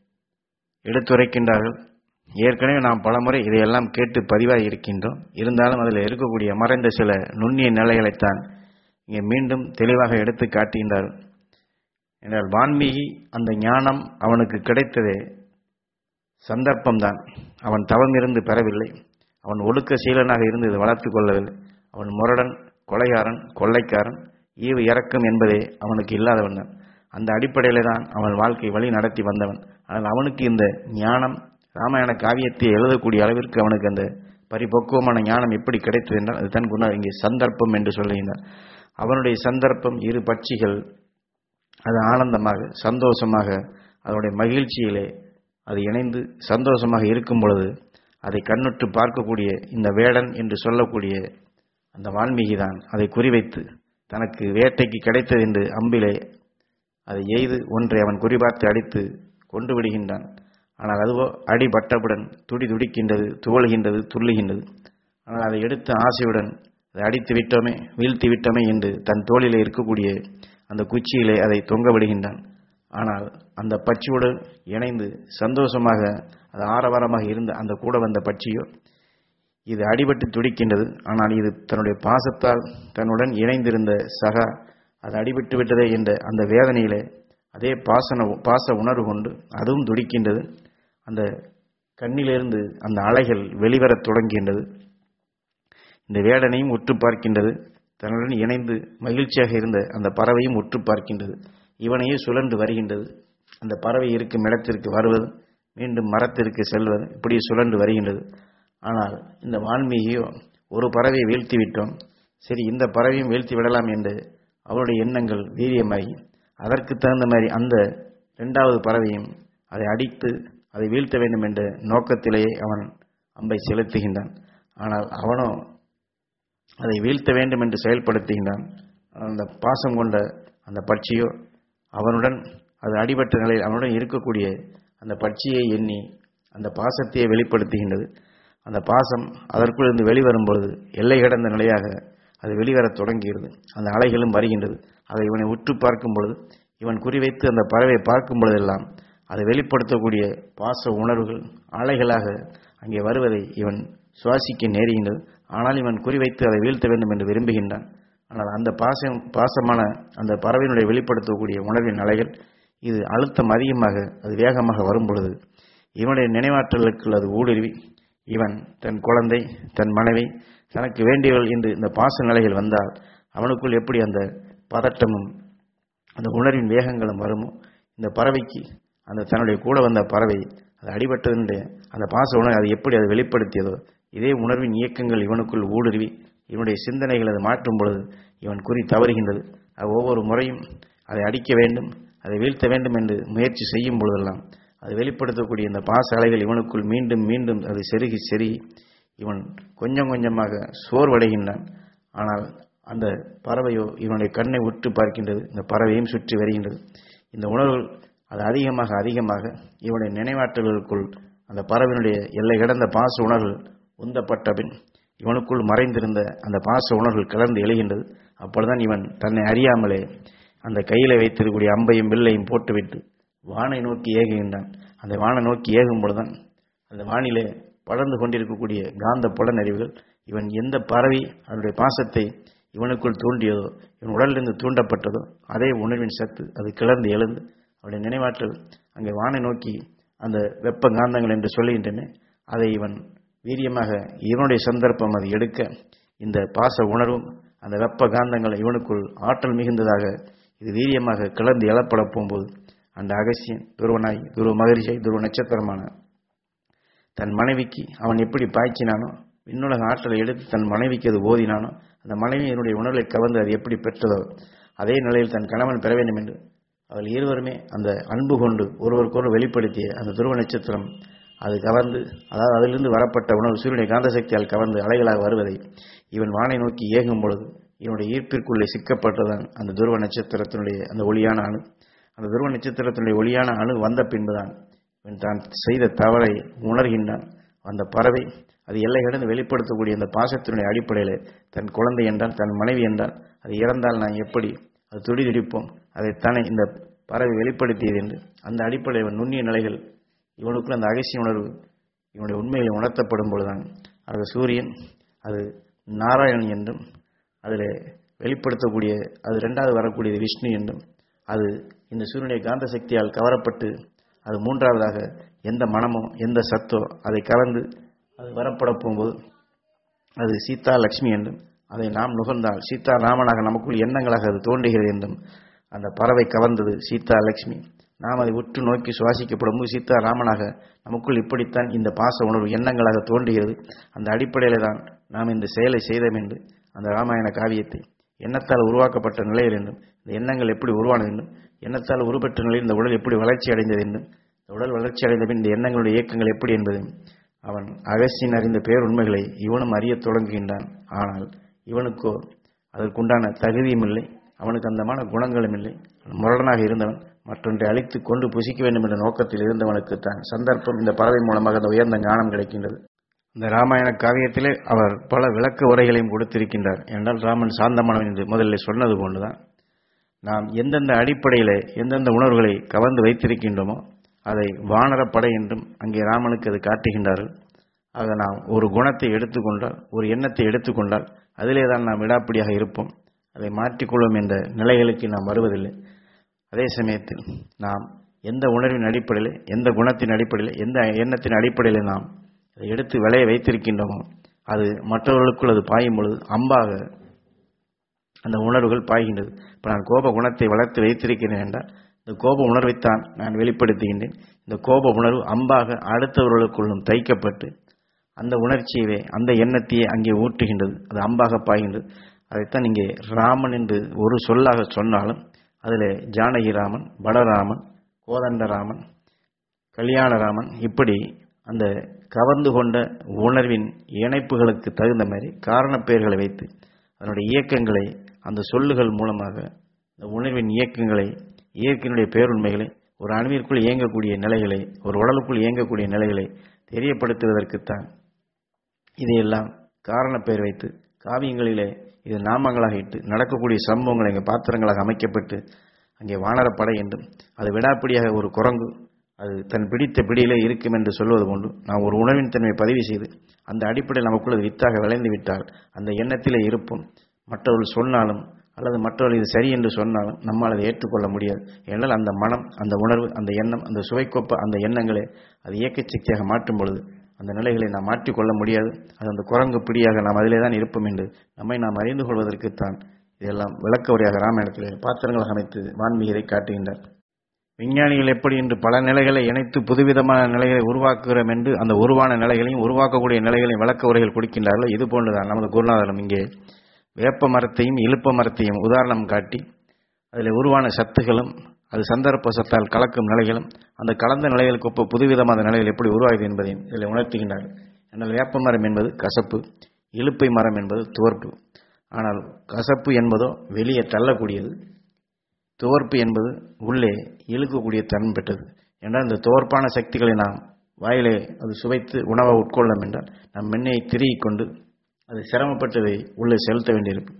எடுத்துரைக்கின்றார்கள் ஏற்கனவே நாம் பலமுறை இதையெல்லாம் கேட்டு பதிவாகி இருக்கின்றோம் இருந்தாலும் அதில் இருக்கக்கூடிய மறைந்த சில நுண்ணிய நிலைகளைத்தான் இங்கே மீண்டும் தெளிவாக எடுத்து காட்டுகின்றார்கள் என்றால் வான்மீகி அந்த ஞானம் அவனுக்கு கிடைத்ததே சந்தர்ப்பம்தான் அவன் தவம் இருந்து பெறவில்லை அவன் ஒழுக்க சீலனாக இருந்து இதை வளர்த்துக் கொள்ளவில்லை அவன் முரடன் கொலைகாரன் கொள்ளைக்காரன் ஈவு இறக்கம் என்பதே அவனுக்கு இல்லாதவன் தான் அந்த அடிப்படையில தான் அவன் வாழ்க்கை வழி நடத்தி வந்தவன் ஆனால் அவனுக்கு இந்த ஞானம் ராமாயண காவியத்தை எழுதக்கூடிய அளவிற்கு அவனுக்கு அந்த பரிபக்குவமான ஞானம் எப்படி கிடைத்தது என்றால் அது தன் குணம் இங்கே சந்தர்ப்பம் என்று சொல்லுகின்றார் அவனுடைய சந்தர்ப்பம் இரு பட்சிகள் அது ஆனந்தமாக சந்தோஷமாக அதனுடைய மகிழ்ச்சியிலே அது இணைந்து சந்தோஷமாக இருக்கும் பொழுது அதை கண்ணுற்று பார்க்கக்கூடிய இந்த வேடன் என்று சொல்லக்கூடிய அந்த வால்மீகி தான் அதை குறிவைத்து தனக்கு வேட்டைக்கு கிடைத்தது என்று அம்பிலே அதை எய்து ஒன்றை அவன் குறிபார்த்து அடித்து கொண்டு விடுகின்றான் ஆனால் அதுவோ அடிபட்டவுடன் துடி துடிக்கின்றது துவழுகின்றது துள்ளுகின்றது ஆனால் அதை எடுத்த ஆசையுடன் அதை அடித்து விட்டோமே வீழ்த்தி விட்டோமே என்று தன் தோளிலே இருக்கக்கூடிய அந்த குச்சியிலே அதை தொங்க விடுகின்றான் ஆனால் அந்த பட்சியோடு இணைந்து சந்தோஷமாக அது ஆரவாரமாக இருந்த அந்த கூட வந்த பட்சியோ இது அடிபட்டு துடிக்கின்றது ஆனால் இது தன்னுடைய பாசத்தால் தன்னுடன் இணைந்திருந்த சகா அது அடிபட்டு விட்டதே என்ற அந்த வேதனையிலே அதே பாசன பாச உணர்வு கொண்டு அதுவும் துடிக்கின்றது அந்த கண்ணிலிருந்து அந்த அலைகள் வெளிவரத் தொடங்குகின்றது இந்த வேடனையும் உற்று பார்க்கின்றது தன்னுடன் இணைந்து மகிழ்ச்சியாக இருந்த அந்த பறவையும் உற்று பார்க்கின்றது இவனையே சுழன்று வருகின்றது அந்த பறவை இருக்கும் இடத்திற்கு வருவது மீண்டும் மரத்திற்கு செல்வது இப்படி சுழன்று வருகின்றது ஆனால் இந்த வான்மீகியோ ஒரு பறவையை வீழ்த்தி விட்டோம் சரி இந்த பறவையும் வீழ்த்தி விடலாம் என்று அவருடைய எண்ணங்கள் வீரியமாகி அதற்கு தகுந்த மாதிரி அந்த இரண்டாவது பறவையும் அதை அடித்து அதை வீழ்த்த வேண்டும் என்ற நோக்கத்திலேயே அவன் அம்பை செலுத்துகின்றான் ஆனால் அவனோ அதை வீழ்த்த வேண்டும் என்று செயல்படுத்துகின்றான் அந்த பாசம் கொண்ட அந்த பட்சியோ அவனுடன் அது அடிபட்ட நிலையில் அவனுடன் இருக்கக்கூடிய அந்த பட்சியை எண்ணி அந்த பாசத்தையே வெளிப்படுத்துகின்றது அந்த பாசம் அதற்குள் இருந்து வெளிவரும்பொழுது எல்லை கடந்த நிலையாக அது வெளிவரத் தொடங்குகிறது அந்த அலைகளும் வருகின்றது அதை இவனை உற்று பார்க்கும் பொழுது இவன் குறிவைத்து அந்த பறவை பார்க்கும் பொழுதெல்லாம் அதை வெளிப்படுத்தக்கூடிய பாச உணர்வுகள் அலைகளாக அங்கே வருவதை இவன் சுவாசிக்க நேருகின்றது ஆனால் இவன் குறிவைத்து அதை வீழ்த்த வேண்டும் என்று விரும்புகின்றான் ஆனால் அந்த பாசம் பாசமான அந்த பறவையினுடைய வெளிப்படுத்தக்கூடிய உணர்வின் அலைகள் இது அழுத்தம் அதிகமாக அது வேகமாக வரும் பொழுது இவனுடைய நினைவாற்றலுக்கு அது ஊடுருவி இவன் தன் குழந்தை தன் மனைவி தனக்கு வேண்டியவள் என்று இந்த பாச நிலைகள் வந்தால் அவனுக்குள் எப்படி அந்த பதட்டமும் அந்த உணர்வின் வேகங்களும் வருமோ இந்த பறவைக்கு அந்த தன்னுடைய கூட வந்த பறவை அது அடிபட்டதனுடைய அந்த பாச உணர்வு அது எப்படி அதை வெளிப்படுத்தியதோ இதே உணர்வின் இயக்கங்கள் இவனுக்குள் ஊடுருவி இவனுடைய சிந்தனைகள் அது மாற்றும் பொழுது இவன் குறி தவறுகின்றது அது ஒவ்வொரு முறையும் அதை அடிக்க வேண்டும் அதை வீழ்த்த வேண்டும் என்று முயற்சி செய்யும் பொழுதெல்லாம் அது வெளிப்படுத்தக்கூடிய இந்த பாச அலைகள் இவனுக்குள் மீண்டும் மீண்டும் அது செருகி செருகி இவன் கொஞ்சம் கொஞ்சமாக சோர்வடைகின்றான் ஆனால் அந்த பறவையோ இவனுடைய கண்ணை உற்று பார்க்கின்றது இந்த பறவையும் சுற்றி வருகின்றது இந்த உணர்வுகள் அது அதிகமாக அதிகமாக இவனுடைய நினைவாற்றல்களுக்குள் அந்த பறவையினுடைய எல்லை கடந்த பாச உணர்வுகள் உந்தப்பட்ட பின் இவனுக்குள் மறைந்திருந்த அந்த பாச உணர்வுகள் கலந்து எழுகின்றது அப்பொழுதுதான் இவன் தன்னை அறியாமலே அந்த கையில வைத்திருக்கக்கூடிய அம்பையும் வில்லையும் போட்டுவிட்டு வானை நோக்கி ஏகுகின்றான் அந்த வானை நோக்கி ஏகும் பொழுதுதான் அந்த வானிலே படர்ந்து கொண்டிருக்கக்கூடிய காந்த புலனறிவுகள் இவன் எந்த பறவை அதனுடைய பாசத்தை இவனுக்குள் தூண்டியதோ இவன் உடலிலிருந்து தூண்டப்பட்டதோ அதே உணர்வின் சத்து அது கிளர்ந்து எழுந்து அவனுடைய நினைவாற்றல் அங்கே வானை நோக்கி அந்த வெப்ப காந்தங்கள் என்று சொல்லுகின்றன அதை இவன் வீரியமாக இவனுடைய சந்தர்ப்பம் அது எடுக்க இந்த பாச உணர்வும் அந்த வெப்ப காந்தங்கள் இவனுக்குள் ஆற்றல் மிகுந்ததாக இது வீரியமாக கிளர்ந்து எழப்பட போகும்போது அந்த அகசியன் துருவனாய் துருவ மகரிஷை துருவ நட்சத்திரமான தன் மனைவிக்கு அவன் எப்படி பாய்ச்சினானோ விண்ணுலக ஆற்றலை எடுத்து தன் மனைவிக்கு அது ஓதினானோ அந்த மனைவியினுடைய உணர்வை கவர்ந்து அது எப்படி பெற்றதோ அதே நிலையில் தன் கணவன் பெற வேண்டும் என்று அவள் இருவருமே அந்த அன்பு கொண்டு ஒருவருக்கொரு வெளிப்படுத்திய அந்த துருவ நட்சத்திரம் அது கவர்ந்து அதாவது அதிலிருந்து வரப்பட்ட உணவு சூரியனுடைய காந்த சக்தியால் கவர்ந்து அலைகளாக வருவதை இவன் வானை நோக்கி ஏகும் பொழுது இவனுடைய ஈர்ப்பிற்குள்ளே சிக்கப்பட்டதான் அந்த துருவ நட்சத்திரத்தினுடைய அந்த ஒளியான அணு அந்த துருவ நட்சத்திரத்தினுடைய ஒளியான அணு வந்த பின்புதான் இவன் தான் செய்த தவறை உணர்கின்றான் அந்த பறவை அது எல்லை கடந்து வெளிப்படுத்தக்கூடிய அந்த பாசத்தினுடைய அடிப்படையில் தன் குழந்தை என்றால் தன் மனைவி என்றால் அது இறந்தால் நான் எப்படி அது துடி துடிப்போம் அதைத்தானே இந்த பறவை வெளிப்படுத்தியது என்று அந்த அடிப்படையில் இவன் நுண்ணிய நிலைகள் இவனுக்குள்ள அந்த அகசிய உணர்வு இவனுடைய உண்மைகளை உணர்த்தப்படும் பொழுதுதான் அது சூரியன் அது நாராயணன் என்றும் அதில் வெளிப்படுத்தக்கூடிய அது ரெண்டாவது வரக்கூடியது விஷ்ணு என்றும் அது இந்த சூரியனுடைய காந்த சக்தியால் கவரப்பட்டு அது மூன்றாவதாக எந்த மனமோ எந்த சத்தோ அதை கலந்து அது வரப்பட போகும்போது அது சீதா லட்சுமி என்றும் அதை நாம் நுகர்ந்தால் சீதா ராமனாக நமக்குள் எண்ணங்களாக அது தோன்றுகிறது என்றும் அந்த பறவை கவர்ந்தது சீதா லட்சுமி நாம் அதை உற்று நோக்கி சுவாசிக்கப்படும் போது சீதா ராமனாக நமக்குள் இப்படித்தான் இந்த பாச உணர்வு எண்ணங்களாக தோன்றுகிறது அந்த அடிப்படையில் தான் நாம் இந்த செயலை செய்தோம் என்று அந்த ராமாயண காவியத்தை எண்ணத்தால் உருவாக்கப்பட்ட நிலையில் என்றும் இந்த எண்ணங்கள் எப்படி உருவானது என்றும் எண்ணத்தால் உருப்பெற்ற நிலையில் இந்த உடல் எப்படி வளர்ச்சி அடைந்தது என்றும் இந்த உடல் வளர்ச்சி அடைந்த பின் இந்த எண்ணங்களுடைய இயக்கங்கள் எப்படி என்பதும் அவன் அகசியன் அறிந்த பேருண்மைகளை இவனும் அறியத் தொடங்குகின்றான் ஆனால் இவனுக்கோ அதற்குண்டான தகுதியும் இல்லை அவனுக்கு அந்தமான குணங்களும் இல்லை முரடனாக இருந்தவன் மற்றொன்றை அழித்து கொண்டு புசிக்க வேண்டும் என்ற நோக்கத்தில் இருந்தவனுக்கு தான் சந்தர்ப்பம் இந்த பறவை மூலமாக அந்த உயர்ந்த ஞானம் கிடைக்கின்றது இந்த ராமாயண காவியத்திலே அவர் பல விளக்க உரைகளையும் கொடுத்திருக்கின்றார் என்றால் ராமன் சாந்தமானவன் என்று முதலில் சொன்னது போன்றுதான் நாம் எந்தெந்த அடிப்படையில் எந்தெந்த உணர்வுகளை கவர்ந்து வைத்திருக்கின்றோமோ அதை வானரப்படை என்றும் அங்கே ராமனுக்கு அது காட்டுகின்றார்கள் ஆக நாம் ஒரு குணத்தை எடுத்துக்கொண்டால் ஒரு எண்ணத்தை எடுத்துக்கொண்டால் அதிலே தான் நாம் விடாப்பிடியாக இருப்போம் அதை மாற்றிக்கொள்வோம் என்ற நிலைகளுக்கு நாம் வருவதில்லை அதே சமயத்தில் நாம் எந்த உணர்வின் அடிப்படையில் எந்த குணத்தின் அடிப்படையில் எந்த எண்ணத்தின் அடிப்படையில் நாம் அதை எடுத்து விளைய வைத்திருக்கின்றோமோ அது மற்றவர்களுக்குள் அது பாயும் பொழுது அம்பாக அந்த உணர்வுகள் பாய்கின்றது இப்போ நான் கோப குணத்தை வளர்த்து வைத்திருக்கிறேன் என்றால் இந்த கோப உணர்வைத்தான் நான் வெளிப்படுத்துகின்றேன் இந்த கோப உணர்வு அம்பாக அடுத்தவர்களுக்குள்ளும் தைக்கப்பட்டு அந்த உணர்ச்சியவே அந்த எண்ணத்தையே அங்கே ஊற்றுகின்றது அது அம்பாக பாய்கின்றது அதைத்தான் இங்கே ராமன் என்று ஒரு சொல்லாக சொன்னாலும் அதில் ஜானகிராமன் படராமன் கோதண்டராமன் கல்யாணராமன் இப்படி அந்த கவர்ந்து கொண்ட உணர்வின் இணைப்புகளுக்கு தகுந்த மாதிரி காரணப் பெயர்களை வைத்து அதனுடைய இயக்கங்களை அந்த சொல்லுகள் மூலமாக இந்த உணர்வின் இயக்கங்களை இயற்கையினுடைய பேருண்மைகளை ஒரு அணுவிற்குள் இயங்கக்கூடிய நிலைகளை ஒரு உடலுக்குள் இயங்கக்கூடிய நிலைகளை தெரியப்படுத்துவதற்குத்தான் இதையெல்லாம் காரண பெயர் வைத்து காவியங்களிலே இது நாமங்களாக இட்டு நடக்கக்கூடிய சம்பவங்கள் இங்கே பாத்திரங்களாக அமைக்கப்பட்டு அங்கே வானரப்படை என்றும் அது விடாப்பிடியாக ஒரு குரங்கு அது தன் பிடித்த பிடியிலே இருக்கும் என்று சொல்வது கொண்டு நாம் ஒரு உணவின் தன்மை பதிவு செய்து அந்த அடிப்படையில் நமக்குள் அது வித்தாக விளைந்து விட்டால் அந்த எண்ணத்திலே இருப்போம் மற்றவர்கள் சொன்னாலும் அல்லது மற்றவர்கள் இது சரி என்று சொன்னாலும் நம்மால் அதை ஏற்றுக்கொள்ள முடியாது ஏனால் அந்த மனம் அந்த உணர்வு அந்த எண்ணம் அந்த சுவைக்கொப்ப அந்த எண்ணங்களை அது இயக்க சக்தியாக மாற்றும் பொழுது அந்த நிலைகளை நாம் மாற்றிக்கொள்ள முடியாது அது அந்த குரங்கு பிடியாக நாம் அதிலே தான் இருப்போம் என்று நம்மை நாம் அறிந்து கொள்வதற்குத்தான் இதெல்லாம் விளக்க உரையாக ராமாயணத்தில் பாத்திரங்களாக அமைத்து வான்மீகரை காட்டுகின்றார் விஞ்ஞானிகள் எப்படி இன்று பல நிலைகளை இணைத்து புதுவிதமான நிலைகளை உருவாக்குகிறோம் என்று அந்த உருவான நிலைகளையும் உருவாக்கக்கூடிய நிலைகளையும் விளக்க உரைகள் கொடுக்கின்றார்கள் இது போன்றுதான் நமது குருநாதரம் இங்கே வேப்ப மரத்தையும் இழுப்ப மரத்தையும் உதாரணம் காட்டி அதில் உருவான சத்துகளும் அது சந்தர்ப்ப சத்தால் கலக்கும் நிலைகளும் அந்த கலந்த நிலைகளுக்கு ஒப்ப புதுவிதமான நிலைகள் எப்படி உருவாகுது என்பதையும் இதில் உணர்த்துகின்றார்கள் ஆனால் வேப்ப மரம் என்பது கசப்பு இழுப்பை மரம் என்பது துவர்ப்பு ஆனால் கசப்பு என்பதோ வெளியே தள்ளக்கூடியது துவர்ப்பு என்பது உள்ளே இழுக்கக்கூடிய தன்மை பெற்றது என்றால் இந்த துவர்ப்பான சக்திகளை நாம் வாயிலே அது சுவைத்து உணவை உட்கொள்ளும் என்றால் நம் மென்னையை திருகிக் கொண்டு அது சிரமப்பட்டதை உள்ளே செலுத்த வேண்டியிருக்கும்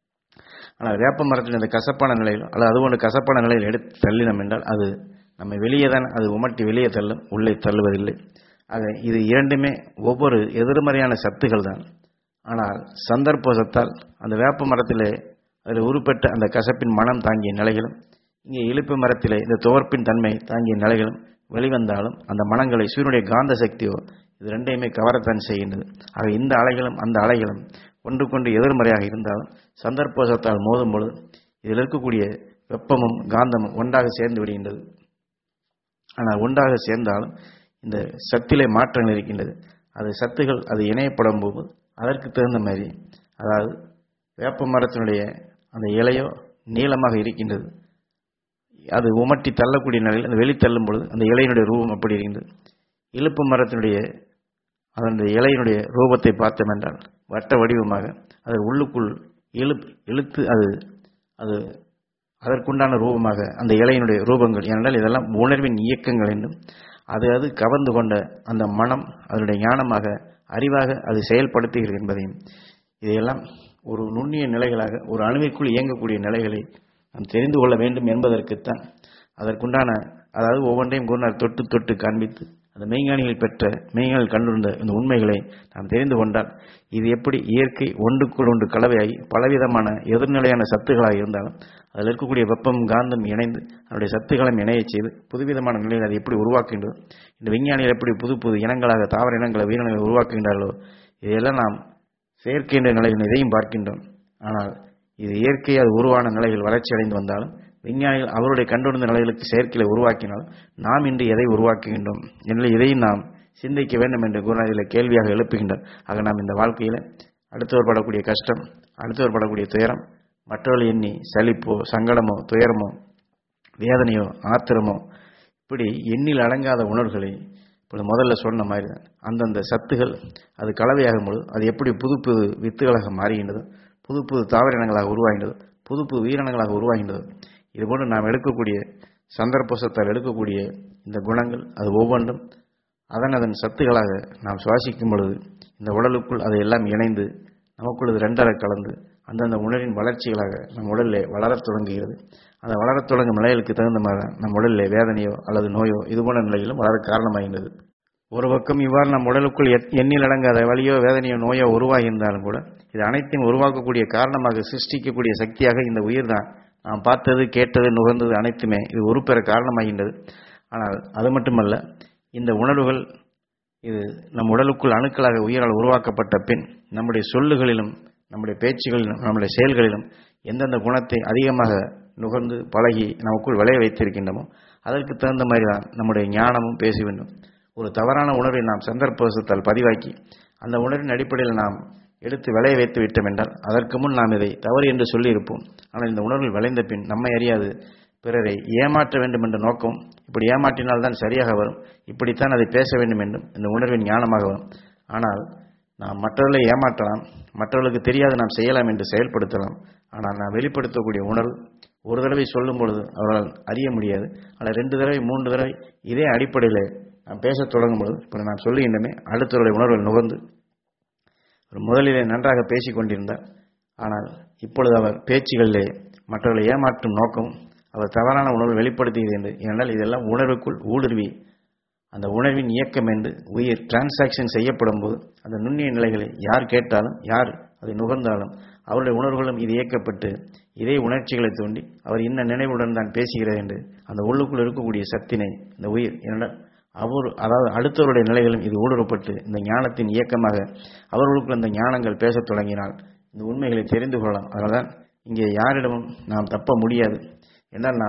ஆனால் வேப்ப மரத்தின் இந்த கசப்பான நிலையில் அல்லது அதுபோன்ற கசப்பான நிலையில் எடுத்து தள்ளினோம் என்றால் அது நம்ம வெளியே தான் அது உமட்டி வெளியே தள்ளும் உள்ளே தள்ளுவதில்லை ஆக இது இரண்டுமே ஒவ்வொரு எதிர்மறையான சத்துகள் தான் ஆனால் சந்தர்ப்ப சத்தால் அந்த வேப்ப மரத்திலே அதில் உருப்பெற்ற அந்த கசப்பின் மனம் தாங்கிய நிலைகளும் இங்கே இழுப்பு மரத்திலே இந்த துவர்ப்பின் தன்மை தாங்கிய நிலைகளும் வெளிவந்தாலும் அந்த மனங்களை சூரியனுடைய காந்த சக்தியோ இது ரெண்டையுமே கவரத்தான் செய்கின்றது ஆக இந்த அலைகளும் அந்த அலைகளும் ஒன்றுக்கொண்டு எதிர்மறையாக இருந்தாலும் சந்தர்ப்பத்தால் மோதும் பொழுது இதில் இருக்கக்கூடிய வெப்பமும் காந்தமும் ஒன்றாக சேர்ந்து விடுகின்றது ஆனால் ஒன்றாக சேர்ந்தாலும் இந்த சத்திலே மாற்றங்கள் இருக்கின்றது அது சத்துகள் அது இணையப்படும் போது அதற்கு தகுந்த மாதிரி அதாவது வேப்ப மரத்தினுடைய அந்த இலையோ நீளமாக இருக்கின்றது அது உமட்டி தள்ளக்கூடிய நிலையில் அந்த வெளி தள்ளும் பொழுது அந்த இலையினுடைய ரூபம் அப்படி இருக்கின்றது இழுப்பு மரத்தினுடைய அதனுடைய இலையினுடைய ரூபத்தை பார்த்தோம் என்றால் வட்ட வடிவமாக அது உள்ளுக்குள் இழு இழுத்து அது அது அதற்குண்டான ரூபமாக அந்த இலையினுடைய ரூபங்கள் ஏனென்றால் இதெல்லாம் உணர்வின் இயக்கங்கள் என்றும் அது அது கவர்ந்து கொண்ட அந்த மனம் அதனுடைய ஞானமாக அறிவாக அது செயல்படுத்துகிறது என்பதையும் இதையெல்லாம் ஒரு நுண்ணிய நிலைகளாக ஒரு அணுவிற்குள் இயங்கக்கூடிய நிலைகளை நாம் தெரிந்து கொள்ள வேண்டும் என்பதற்குத்தான் அதற்குண்டான அதாவது ஒவ்வொன்றையும் குருநார் தொட்டு தொட்டு காண்பித்து அந்த மெய்ஞானிகள் பெற்ற மெய்ஞானிகள் கண்டுள்ள இந்த உண்மைகளை நாம் தெரிந்து கொண்டால் இது எப்படி இயற்கை ஒன்றுக்குள் ஒன்று கலவையாகி பலவிதமான எதிர்நிலையான சத்துக்களாக இருந்தாலும் அதில் இருக்கக்கூடிய வெப்பம் காந்தம் இணைந்து அதனுடைய சத்துக்களும் இணையச் செய்து புதுவிதமான நிலையில் அதை எப்படி உருவாக்குகின்றது இந்த விஞ்ஞானிகள் எப்படி புது புது இனங்களாக தாவர இனங்களை உயிரினங்களை உருவாக்குகின்றார்களோ இதையெல்லாம் நாம் செயற்கை என்ற நிலையில் இதையும் பார்க்கின்றோம் ஆனால் இது இயற்கை அது உருவான நிலையில் வளர்ச்சி அடைந்து வந்தாலும் விஞ்ஞானிகள் அவருடைய கண்டுணர்ந்த நிலைகளுக்கு செயற்கையை உருவாக்கினால் நாம் இன்று எதை உருவாக்குகின்றோம் எனவே இதையும் நாம் சிந்திக்க வேண்டும் என்று குருநாதியில் கேள்வியாக எழுப்புகின்றார் ஆக நாம் இந்த வாழ்க்கையில் அடுத்தவர் படக்கூடிய கஷ்டம் அடுத்தவர் படக்கூடிய துயரம் மற்றவர்கள் எண்ணி சலிப்போ சங்கடமோ துயரமோ வேதனையோ ஆத்திரமோ இப்படி எண்ணில் அடங்காத உணர்வுகளை இப்போ முதல்ல சொன்ன மாதிரி தான் அந்தந்த சத்துகள் அது கலவையாகும் பொழுது அது எப்படி புது புது வித்துகளாக மாறுகின்றதோ புது புது தாவரினங்களாக உருவாகின்றதோ புது புது உயிரினங்களாக உருவாகின்றதோ இதுபோன்று நாம் எடுக்கக்கூடிய சந்தர்ப்பசத்தால் எடுக்கக்கூடிய இந்த குணங்கள் அது ஒவ்வொன்றும் அதன் அதன் சத்துகளாக நாம் சுவாசிக்கும் பொழுது இந்த உடலுக்குள் அது எல்லாம் இணைந்து நமக்குள் இது ரெண்டரை கலந்து அந்தந்த உணரின் வளர்ச்சிகளாக நம் உடலில் வளரத் தொடங்குகிறது அந்த வளரத் தொடங்கும் நிலைகளுக்கு தகுந்த மாதிரி தான் நம் உடலில் வேதனையோ அல்லது நோயோ இது போன்ற நிலையிலும் வளர காரணமாகின்றது ஒரு பக்கம் இவ்வாறு நம் உடலுக்குள் எண்ணில் அடங்காத வலியோ வேதனையோ நோயோ உருவாகியிருந்தாலும் கூட இது அனைத்தையும் உருவாக்கக்கூடிய காரணமாக சிருஷ்டிக்கக்கூடிய சக்தியாக இந்த உயிர் தான் நாம் பார்த்தது கேட்டது நுகர்ந்தது அனைத்துமே இது உருப்பெற காரணமாகின்றது ஆனால் அது மட்டுமல்ல இந்த உணர்வுகள் இது நம் உடலுக்குள் அணுக்களாக உயிரால் உருவாக்கப்பட்ட பின் நம்முடைய சொல்லுகளிலும் நம்முடைய பேச்சுகளிலும் நம்முடைய செயல்களிலும் எந்தெந்த குணத்தை அதிகமாக நுகர்ந்து பழகி நமக்குள் விளைய வைத்திருக்கின்றமோ அதற்கு தகுந்த மாதிரி தான் நம்முடைய ஞானமும் பேச வேண்டும் ஒரு தவறான உணர்வை நாம் சந்தர்ப்பத்தால் பதிவாக்கி அந்த உணர்வின் அடிப்படையில் நாம் எடுத்து விளைய வைத்து விட்டோம் என்றால் அதற்கு முன் நாம் இதை தவறு என்று சொல்லியிருப்போம் ஆனால் இந்த உணர்வில் விளைந்த பின் நம்மை அறியாது பிறரை ஏமாற்ற வேண்டும் என்ற நோக்கம் இப்படி ஏமாற்றினால்தான் சரியாக வரும் இப்படித்தான் அதை பேச வேண்டும் என்றும் இந்த உணர்வின் ஞானமாக வரும் ஆனால் நாம் மற்றவர்களை ஏமாற்றலாம் மற்றவர்களுக்கு தெரியாது நாம் செய்யலாம் என்று செயல்படுத்தலாம் ஆனால் நாம் வெளிப்படுத்தக்கூடிய உணர்வு ஒரு தடவை சொல்லும் பொழுது அவர்களால் அறிய முடியாது ஆனால் ரெண்டு தடவை மூன்று தடவை இதே அடிப்படையில் நாம் பேசத் தொடங்கும் பொழுது இப்போ நான் சொல்லுகின்றமே அடுத்தவருடைய உணர்வுகள் நுகர்ந்து ஒரு முதலிலே நன்றாக பேசிக் கொண்டிருந்தார் ஆனால் இப்பொழுது அவர் பேச்சுகளிலே மற்றவர்களை ஏமாற்றும் நோக்கம் அவர் தவறான உணர்வு வெளிப்படுத்துகிறது என்று ஏனென்றால் இதெல்லாம் உணர்வுக்குள் ஊடுருவி அந்த உணர்வின் இயக்கம் என்று உயிர் டிரான்சாக்ஷன் செய்யப்படும் போது அந்த நுண்ணிய நிலைகளை யார் கேட்டாலும் யார் அதை நுகர்ந்தாலும் அவருடைய உணர்வுகளும் இது இயக்கப்பட்டு இதே உணர்ச்சிகளை தோண்டி அவர் இன்ன நினைவுடன் தான் பேசுகிறார் என்று அந்த உள்ளுக்குள் இருக்கக்கூடிய சத்தினை இந்த உயிர் என்னிடம் அவர் அதாவது அடுத்தவருடைய நிலைகளும் இது ஊடுருவப்பட்டு இந்த ஞானத்தின் இயக்கமாக அவர்களுக்குள் அந்த ஞானங்கள் பேசத் தொடங்கினால் இந்த உண்மைகளை தெரிந்து கொள்ளலாம் அதனால்தான் இங்கே யாரிடமும் நாம் தப்ப முடியாது என்றால் நாம்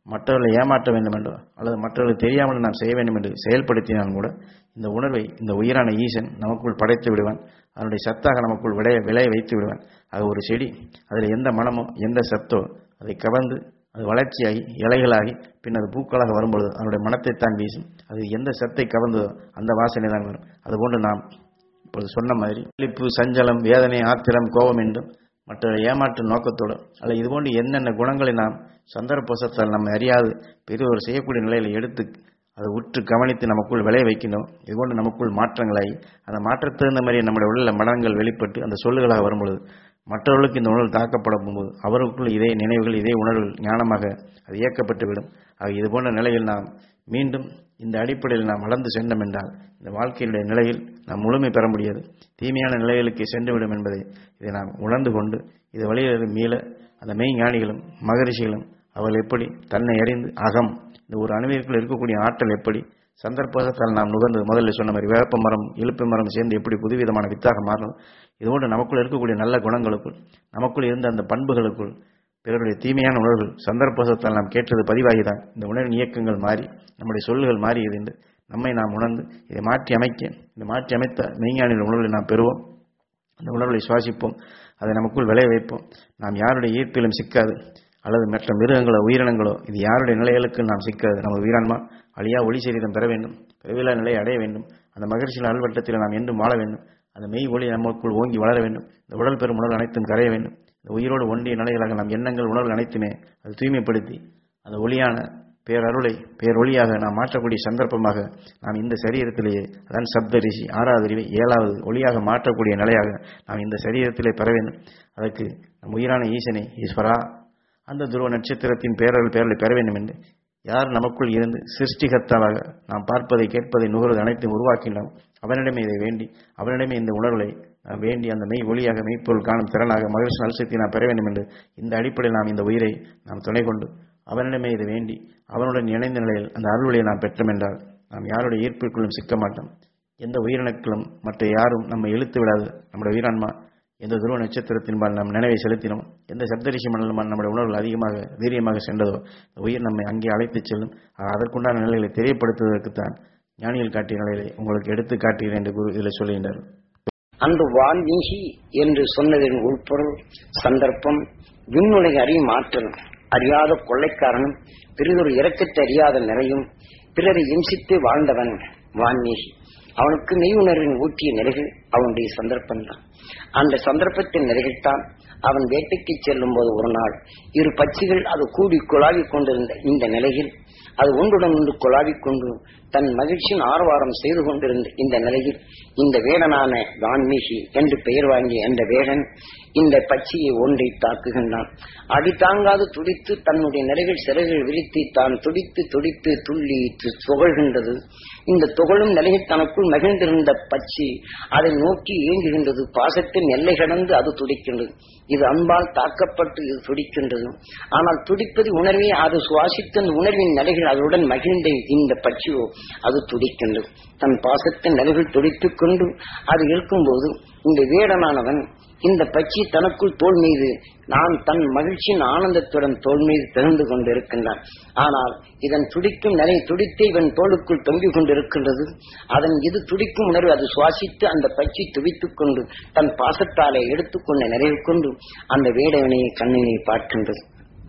மற்றவர்களை ஏமாற்ற வேண்டும் என்றோ அல்லது மற்றவர்களுக்கு தெரியாமல் நாம் செய்ய வேண்டும் என்று செயல்படுத்தினால் கூட இந்த உணர்வை இந்த உயிரான ஈசன் நமக்குள் படைத்து விடுவான் அதனுடைய சத்தாக நமக்குள் விளைய விளைய வைத்து விடுவான் அது ஒரு செடி அதில் எந்த மனமோ எந்த சத்தோ அதை கவர்ந்து அது வளர்ச்சியாகி இலைகளாகி பின் அது பூக்களாக வரும்பொழுது அதனுடைய மனத்தை தான் வீசும் அது எந்த சத்தை கவர்ந்ததோ அந்த வாசனை தான் வரும் அதுபோன்று நாம் இப்பொழுது சொன்ன மாதிரி இழிப்பு சஞ்சலம் வேதனை ஆத்திரம் கோபம் என்றும் மற்ற ஏமாற்று நோக்கத்தோடு அல்ல இதுபோன்று என்னென்ன குணங்களை நாம் சந்தர்ப்பத்தால் நம்ம அறியாது பெரியவர் செய்யக்கூடிய நிலையில் எடுத்து அதை உற்று கவனித்து நமக்குள் விளைய வைக்கணும் இதுபோன்று நமக்குள் மாற்றங்களாகி அந்த மாற்றத்துக்கு தகுந்த மாதிரி நம்முடைய உள்ள மனங்கள் வெளிப்பட்டு அந்த சொல்லுகளாக வரும்பொழுது மற்றவர்களுக்கு இந்த உணர்வு தாக்கப்படும் போது அவர்களுக்குள் இதே நினைவுகள் இதே உணர்வுகள் ஞானமாக அது இயக்கப்பட்டு விடும் ஆக இது போன்ற நிலையில் நாம் மீண்டும் இந்த அடிப்படையில் நாம் வளர்ந்து சென்றோம் என்றால் இந்த வாழ்க்கையினுடைய நிலையில் நாம் முழுமை பெற முடியாது தீமையான நிலைகளுக்கு சென்றுவிடும் என்பதை இதை நாம் உணர்ந்து கொண்டு இது வழியில் மீள அந்த மெய் ஞானிகளும் மகரிஷிகளும் அவர்கள் எப்படி தன்னை அறிந்து அகம் இந்த ஒரு அணுவிற்குள் இருக்கக்கூடிய ஆற்றல் எப்படி சந்தர்ப்பத்தால் நாம் நுகர்ந்து முதல்ல சொன்ன மாதிரி வேப்ப மரம் இழுப்பு மரம் சேர்ந்து எப்படி புதுவிதமான வித்தாக மாறணும் இதுபோன்று நமக்குள் இருக்கக்கூடிய நல்ல குணங்களுக்குள் நமக்குள் இருந்த அந்த பண்புகளுக்குள் பிறருடைய தீமையான உணர்வுகள் சந்தர்ப்பத்தால் நாம் கேட்டது பதிவாகிதான் இந்த உணர்வின் இயக்கங்கள் மாறி நம்முடைய சொல்லுகள் மாறி இருந்து நம்மை நாம் உணர்ந்து இதை மாற்றி அமைக்க இந்த மாற்றி அமைத்த மெய்ஞானின் உணர்வுகளை நாம் பெறுவோம் அந்த உணர்வுகளை சுவாசிப்போம் அதை நமக்குள் விளைய வைப்போம் நாம் யாருடைய ஈர்ப்பிலும் சிக்காது அல்லது மற்ற மிருகங்களோ உயிரினங்களோ இது யாருடைய நிலைகளுக்கு நாம் சிக்காது நம்ம உயிரான்மா அழியா ஒளி சரீரம் பெற வேண்டும் பிறவிலா நிலையை அடைய வேண்டும் அந்த மகிழ்ச்சியின் அல்வட்டத்தில் நாம் என்றும் வாழ வேண்டும் அந்த மெய் ஒளி நமக்குள் ஓங்கி வளர வேண்டும் இந்த உடல் பெறும் உணர்வு அனைத்தும் கரைய வேண்டும் இந்த உயிரோடு ஒன்றிய நிலைகளாக நம் எண்ணங்கள் உணர்வுகள் அனைத்துமே அது தூய்மைப்படுத்தி அந்த ஒளியான பேரருளை பேரொளியாக நாம் மாற்றக்கூடிய சந்தர்ப்பமாக நாம் இந்த சரீரத்திலேயே அதான் சப்த ரிஷி ஆறாவது அறிவை ஏழாவது ஒளியாக மாற்றக்கூடிய நிலையாக நாம் இந்த சரீரத்திலே பெற வேண்டும் அதற்கு நம் உயிரான ஈசனை ஈஸ்வரா அந்த துருவ நட்சத்திரத்தின் பேரல் பேரலை பெற வேண்டும் என்று யார் நமக்குள் இருந்து சிருஷ்டிகர்த்தாவாக நாம் பார்ப்பதை கேட்பதை நுகர்வது அனைத்தும் உருவாக்கின்றோம் அவனிடமே இதை வேண்டி அவனிடமே இந்த உணர்வுகளை நாம் வேண்டி அந்த மெய் ஒளியாக மெய்ப்பொருள் காணும் திறனாக மகிழ்ச்சி நல்சக்தி நாம் பெற வேண்டும் என்று இந்த அடிப்படையில் நாம் இந்த உயிரை நாம் துணை கொண்டு அவனிடமே இதை வேண்டி அவனுடன் இணைந்த நிலையில் அந்த அருள்வழியை நாம் பெற்றோம் என்றால் நாம் யாருடைய ஈர்ப்பிற்குள்ளும் சிக்க மாட்டோம் எந்த உயிரினக்களும் மற்ற யாரும் நம்மை இழுத்து விடாது நம்முடைய உயிரான்மா எந்த துருவ நட்சத்திரத்தின்பால் நாம் நினைவை செலுத்தினோம் எந்த சப்தரிஷி மண்டலமான நம்முடைய உணர்வுகள் அதிகமாக வீரியமாக சென்றதோ இந்த உயிர் நம்மை அங்கே அழைத்துச் செல்லும் ஆக அதற்குண்டான நிலைகளை தெரியப்படுத்துவதற்குத்தான் ஞானிகள் காட்டிய நிலைகளை உங்களுக்கு எடுத்து காட்டுகிறேன் என்று குரு இதில் சொல்லுகின்றார் அன்று வால்மீகி என்று சொன்னதின் உள்பொருள் சந்தர்ப்பம் விண்ணுலக அறியும் ஆற்றல் அறியாத கொள்ளைக்காரனும் பிறிதொரு இறக்கத்தை அறியாத நிறையும் பிறரை இம்சித்து வாழ்ந்தவன் வால்மீகி அவனுக்கு மெய் உணர்வின் ஊற்றிய நிலைகள் அவனுடைய சந்தர்ப்பம்தான் அந்த சந்தர்ப்பத்தின் நிலைகள்தான் அவன் வேட்டைக்கு செல்லும் போது ஒரு நாள் இரு பட்சிகள் அது கூடி குழாவிக் கொண்டிருந்த இந்த நிலையில் அது ஒன்றுடன் ஒன்று குழாவிக் கொண்டு தன் மகிழ்ச்சியின் ஆர்வாரம் செய்து கொண்டிருந்த இந்த நிலையில் இந்த வேடனான வான்மீகி என்று பெயர் வாங்கிய அந்த வேடன் இந்த பட்சியை ஒன்றை தாக்குகின்றான் அடி தாங்காது துடித்து தன்னுடைய நிலைகள் சிறைகள் விரித்து தான் துடித்து துடித்து துள்ளி து- துகள்கின்றது இந்த துகளும் நிலையில் தனக்குள் மகிழ்ந்திருந்த பட்சி அதை நோக்கி இயங்குகின்றது பாசத்தின் எல்லை கடந்து அது துடிக்கின்றது இது அன்பால் தாக்கப்பட்டு இது துடிக்கின்றது ஆனால் துடிப்பது உணர்வே அது சுவாசித்த அந்த உணர்வின் நிலைகள் அதனுடன் மகிழ்ந்த இந்த பட்சியோ அது துடிக்கின்றது தன் பாசத்தின் நிலைகள் துடித்துக் கொண்டு அது இருக்கும்போது இந்த வேடனானவன் இந்த பட்சி தனக்குள் தோல் மீது நான் தன் மகிழ்ச்சியின் ஆனந்தத்துடன் தோல் மீது திறந்து கொண்டிருக்கின்றான் ஆனால் இதன் துடிக்கும் நிலை துடித்து இவன் தோளுக்குள் தொங்கிக் கொண்டிருக்கின்றது அதன் இது துடிக்கும் உணர்வு அது சுவாசித்து அந்த பட்சி துடித்துக் கொண்டு தன் பாசத்தாலே எடுத்துக்கொண்ட நிறைவு கொண்டு அந்த வேடவனையை கண்ணினை பார்க்கின்றது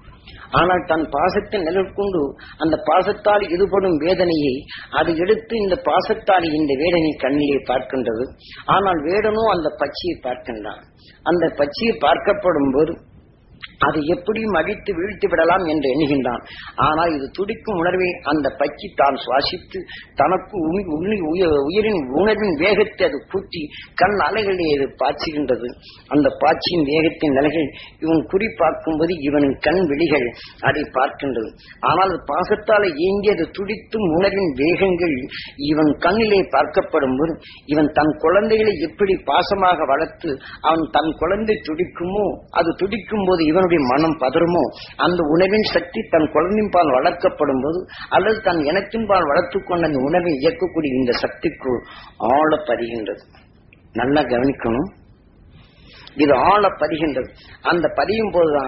ஆனால் தன் பாசத்தை நிழற்கொண்டு அந்த பாசத்தால் ஈடுபடும் வேதனையை அது எடுத்து இந்த பாசத்தால் இந்த வேடனை கண்ணிலே பார்க்கின்றது ஆனால் வேடனோ அந்த பட்சியை பார்க்கின்றான் அந்த பட்சியை பார்க்கப்படும் போது அது எப்படியும் அடித்து வீழ்த்தி விடலாம் என்று எண்ணுகின்றான் ஆனால் இது துடிக்கும் உணர்வை அந்த பட்சி தான் சுவாசித்து தனக்கு உமி- உண்ணி- உய- உயிரின் உணர்வின் வேகத்தை அது கூட்டி கண் அலைகளை அது பாய்ச்சுகின்றது அந்த பாய்ச்சியின் வேகத்தின் நிலைகள் இவன் குறி பார்க்கும்போது இவனின் கண் விழிகள் அதை பார்க்கின்றது ஆனால் அது பாசத்தால் இயங்கி அது துடித்தும் உணர்வின் வேகங்கள் இவன் கண்ணிலே பார்க்கப்படும் போது இவன் தன் குழந்தைகளை எப்படி பாசமாக வளர்த்து அவன் தன் குழந்தை துடிக்குமோ அது துடிக்கும் போது இவனுடைய மனம் பதறுமோ அந்த உணவின் சக்தி தன் குழந்தையின் பால் வளர்க்கப்படும் போது அல்லது தன் இனத்தின் பால் வளர்த்துக் கொண்ட அந்த உணவை இயக்கக்கூடிய இந்த சக்திக்குள் ஆழ பதிகின்றது நல்லா கவனிக்கணும் இது ஆழ பதிகின்றது அந்த பதியும் போதுதான்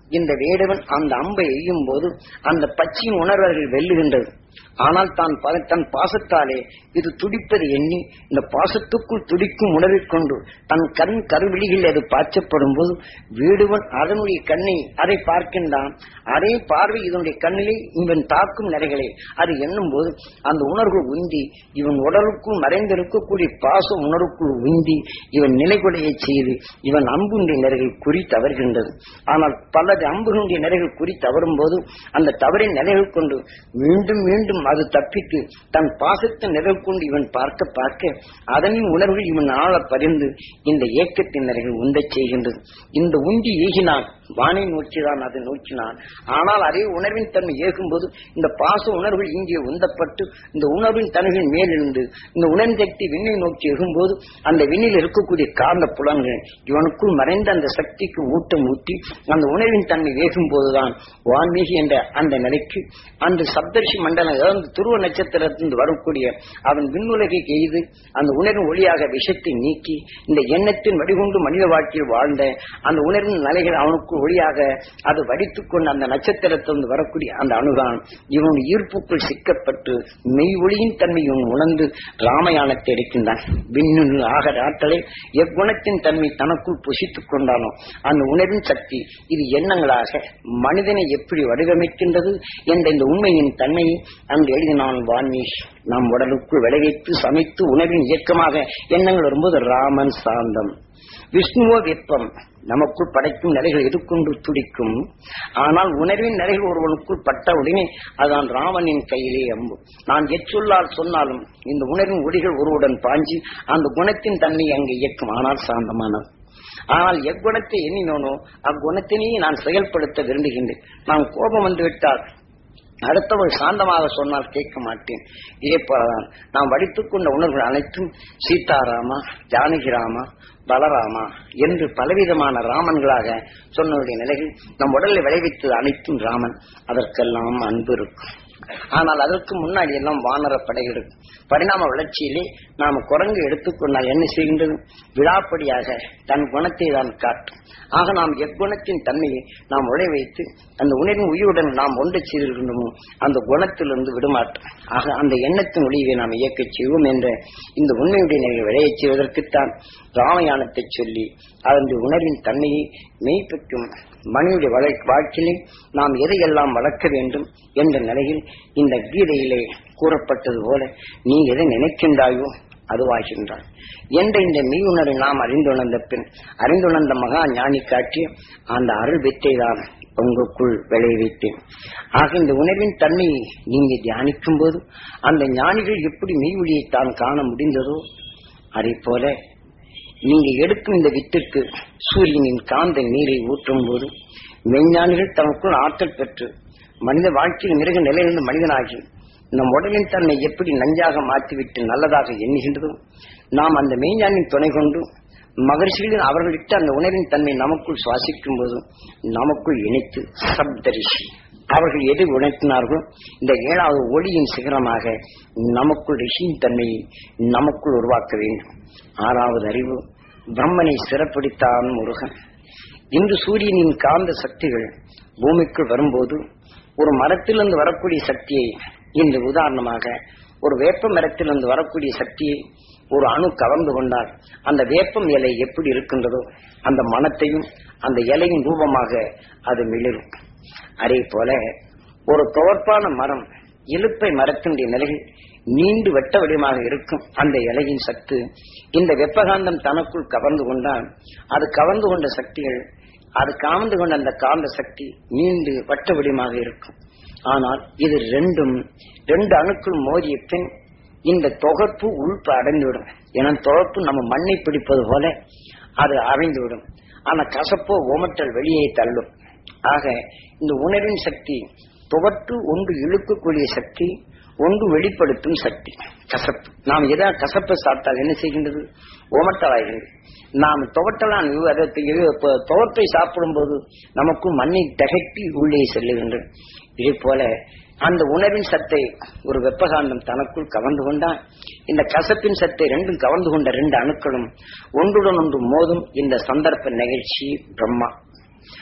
இந்த வேடுவன் அந்த அம்பை எய்யும் போது அந்த பச்சையின் உணர்வர்கள் வெல்லுகின்றது ஆனால் தான் ப- தன் பாசத்தாலே இது துடிப்பது எண்ணி இந்த பாசத்துக்குள் துடிக்கும் உணர்வைக் கொண்டு தன் கண் கருவிழியில் அது பாய்ச்சப்படும் போது வீடுவன் அதனுடைய கண்ணை அதை பார்க்கின்றான் அதே பார்வை இதனுடைய கண்ணிலே இவன் தாக்கும் நிலைகளை அது எண்ணும் போது அந்த உணர்வு உந்தி இவன் உடலுக்குள் மறைந்திருக்கக்கூடிய பாச உணர்வுக்குள் உந்தி இவன் நிலைகுலையை செய்து இவன் அம்புடைய நிலைகள் குறி தவறுகின்றது ஆனால் பல அம்புகளுடைய நிலைகள் குறி தவறும் போது அந்த தவறின் நிலைகள் கொண்டு மீண்டும் மீண்டும் அது தப்பித்து தன் பாசத்தின் நிலைகள் கொண்டு இவன் பார்க்க பார்க்க அதனின் உணர்வுகள் இவன் ஆழ பறிந்து இந்த ஏக்கத்தின் நிலைகள் உந்தச் செய்கின்றது இந்த உந்தி ஏகினான் வானை நோக்கிதான் அதை நோக்கினான் ஆனால் அதே உணர்வின் தன்மை ஏகும்போது இந்த பாச உணர்வுகள் இங்கே உந்தப்பட்டு இந்த உணர்வின் தன்மைகள் மேலிருந்து இந்த உணர்வின் சக்தி விண்ணை நோக்கி எகும்போது அந்த விண்ணில் இருக்கக்கூடிய காந்த புலன்கள் இவனுக்குள் மறைந்த அந்த சக்திக்கு ஊட்டம் ஊட்டி அந்த உணர்வின் தன்மை வேகும் போதுதான் வான்மீகி என்ற அந்த நிலைக்கு அந்த சப்தர்ஷி மண்டலம் அதாவது துருவ நட்சத்திரத்திலிருந்து வரக்கூடிய அவன் விண்ணுலகை எய்து அந்த உணர்வின் ஒளியாக விஷத்தை நீக்கி இந்த எண்ணத்தின் வடிகொண்டு மனித வாழ்க்கையில் வாழ்ந்த அந்த உணர்வின் நிலைகள் அவனுக்கு ஒளியாக அது வடித்துக் கொண்டு அந்த நட்சத்திரத்திலிருந்து வரக்கூடிய அந்த அணுதான் இவன் ஈர்ப்புக்குள் சிக்கப்பட்டு மெய் ஒளியின் தன்மை இவன் உணர்ந்து ராமயானத்தை எடுக்கின்றான் விண்ணின் ஆகர ஆற்றலை எக்குணத்தின் தன்மை தனக்குள் புசித்துக் கொண்டானோ அந்த உணர்வின் சக்தி இது எண்ணங்களாக மனிதனை எப்படி வடிவமைக்கின்றது என்ற இந்த உண்மையின் தன்மையை அங்கு எழுதினான் வான்மீஷ் நம் உடலுக்குள் விளைவித்து சமைத்து உணர்வின் இயக்கமாக எண்ணங்கள் வரும்போது ராமன் சாந்தம் விஷ்ணுவோ வெப்பம் நமக்குள் படைக்கும் நிலைகள் எதுக்கொண்டு துடிக்கும் ஆனால் உணர்வின் நிலைகள் ஒருவனுக்குள் பட்ட உடனே அதான் ராமனின் கையிலே அம்பு நான் எச்சொல்லால் சொன்னாலும் இந்த உணர்வின் ஒளிகள் ஒருவுடன் பாஞ்சி அந்த குணத்தின் தன்மை அங்கு இயக்கும் ஆனால் சாந்தமானது ஆனால் எக்குணத்தை எண்ணினோனோ அக்குணத்தினையே நான் செயல்படுத்த விரும்புகின்றேன் நான் கோபம் வந்து விட்டால் அடுத்தவள் சாந்தமாக சொன்னால் கேட்க மாட்டேன் இதே போலதான் நாம் வடித்துக் கொண்ட உணர்வுகள் அனைத்தும் சீதாராமா ஜானகிராமா பலராமா என்று பலவிதமான ராமன்களாக சொன்னவருடைய நிலையில் நம் உடலில் விளைவித்தது அனைத்தும் ராமன் அதற்கெல்லாம் அன்பு இருக்கும் ஆனால் அதற்கு முன்னாடி எல்லாம் வானர படைகள் இருக்கும் பரிணாம வளர்ச்சியிலே நாம் குரங்கு எடுத்துக்கொண்டால் என்ன செய்கின்றது விழாப்படியாக தன் குணத்தை தான் காட்டும் ஆக நாம் எக்குணத்தின் தன்மையை நாம் உழை வைத்து அந்த உணர்வின் உயிருடன் நாம் ஒன்று செய்திருக்கின்றோமோ அந்த குணத்திலிருந்து விடுமாட்டோம் ஆக அந்த எண்ணத்தின் ஒளியை நாம் இயக்கச் செய்வோம் என்ற இந்த உண்மையுடைய நிலையை விளையச் செய்வதற்குத்தான் ராமயானத்தை சொல்லி அதனுடைய உணர்வின் தன்மையை மெய்ப்பிக்கும் மனித வளை- வாழ்க்கையிலே நாம் எதையெல்லாம் வளர்க்க வேண்டும் என்ற நிலையில் இந்த கீதையிலே கூறப்பட்டது போல நீ எதை நினைக்கின்றாயோ அதுவாகின்றாய் என்ற இந்த மெய் உணர்வை நாம் அறிந்துணர்ந்த பின் அறிந்துணர்ந்த மகா ஞானி காட்டிய அந்த அருள் வித்தை தான் உங்களுக்குள் விளைவித்தேன் ஆக இந்த உணர்வின் தன்மையை நீங்க தியானிக்கும் போது அந்த ஞானிகள் எப்படி மெய் ஒளியை தான் காண முடிந்ததோ அதே போல நீங்க எடுக்கும் இந்த வித்திற்கு சூரியனின் காந்த நீரை ஊற்றும் போது மெய்ஞானிகள் தமக்குள் ஆற்றல் பெற்று மனித வாழ்க்கையில் மிருக நிலையிலிருந்து மனிதனாகி நம் உடலின் தன்னை எப்படி நஞ்சாக மாற்றிவிட்டு நல்லதாக எண்ணுகின்றதோ நாம் அந்த மெய்ஞானின் துணை கொண்டு மகர்ஷிகளின் அவர்களிட்ட அந்த உணர்வின் தன்மை நமக்குள் சுவாசிக்கும் போது நமக்குள் இணைத்து சப்தரிஷி அவர்கள் எது உணர்த்தினார்களோ இந்த ஏழாவது ஒளியின் சிகரமாக நமக்குள் ரிஷியின் தன்மையை நமக்குள் உருவாக்க வேண்டும் ஆறாவது அறிவு பிரம்மனை சிறப்பிடித்தான் முருகன் இன்று சூரியனின் காந்த சக்திகள் பூமிக்குள் வரும்போது ஒரு மரத்திலிருந்து வரக்கூடிய சக்தியை இன்று உதாரணமாக ஒரு வேப்ப மரத்திலிருந்து வரக்கூடிய சக்தியை ஒரு அணு கவர்ந்து கொண்டால் அந்த வேப்பம் இலை எப்படி இருக்கின்றதோ அந்த மனத்தையும் அந்த இலையின் ரூபமாக அது மிளிரும் அதே போல ஒரு துவர்ப்பான மரம் இலுப்பை மரத்தினுடைய நிலையில் நீண்டு வெட்ட வடிவமாக இருக்கும் அந்த இலையின் சத்து இந்த வெப்பகாந்தம் தனக்குள் கவர்ந்து கொண்டால் அது கவர்ந்து கொண்ட சக்திகள் அது கவர்ந்து கொண்ட அந்த காந்த சக்தி நீண்டு வட்ட வடிவமாக இருக்கும் ஆனால் இது ரெண்டும் ரெண்டு அணுக்கள் மோதிய பின் இந்த தொகுப்பு உள்ப அடைந்துவிடும் ஏன்னா தொகுப்பு நம்ம மண்ணை பிடிப்பது போல அது அடைந்துவிடும் ஆனா கசப்போ ஓமட்டல் வெளியே தள்ளும் ஆக இந்த உணர்வின் சக்தி துவட்டு ஒன்று இழுக்கக்கூடிய சக்தி ஒன்று வெளிப்படுத்தும் சக்தி கசப்பு நாம் எதா கசப்பை சாப்பிட்டால் என்ன செய்கின்றது ஓமட்டலாகிறது நாம் துவட்டலாம் அதற்கு துவப்பை சாப்பிடும்போது நமக்கு மண்ணை தகட்டி உள்ளே செல்லுகின்றது இதே போல அந்த உணர்வின் சத்தை ஒரு வெப்பகாந்தம் தனக்குள் கவர்ந்து கொண்டால் இந்த கசப்பின் சத்தை ரெண்டும் கவர்ந்து கொண்ட ரெண்டு அணுக்களும் ஒன்றுடன் ஒன்று மோதும் இந்த சந்தர்ப்ப நிகழ்ச்சி பிரம்மா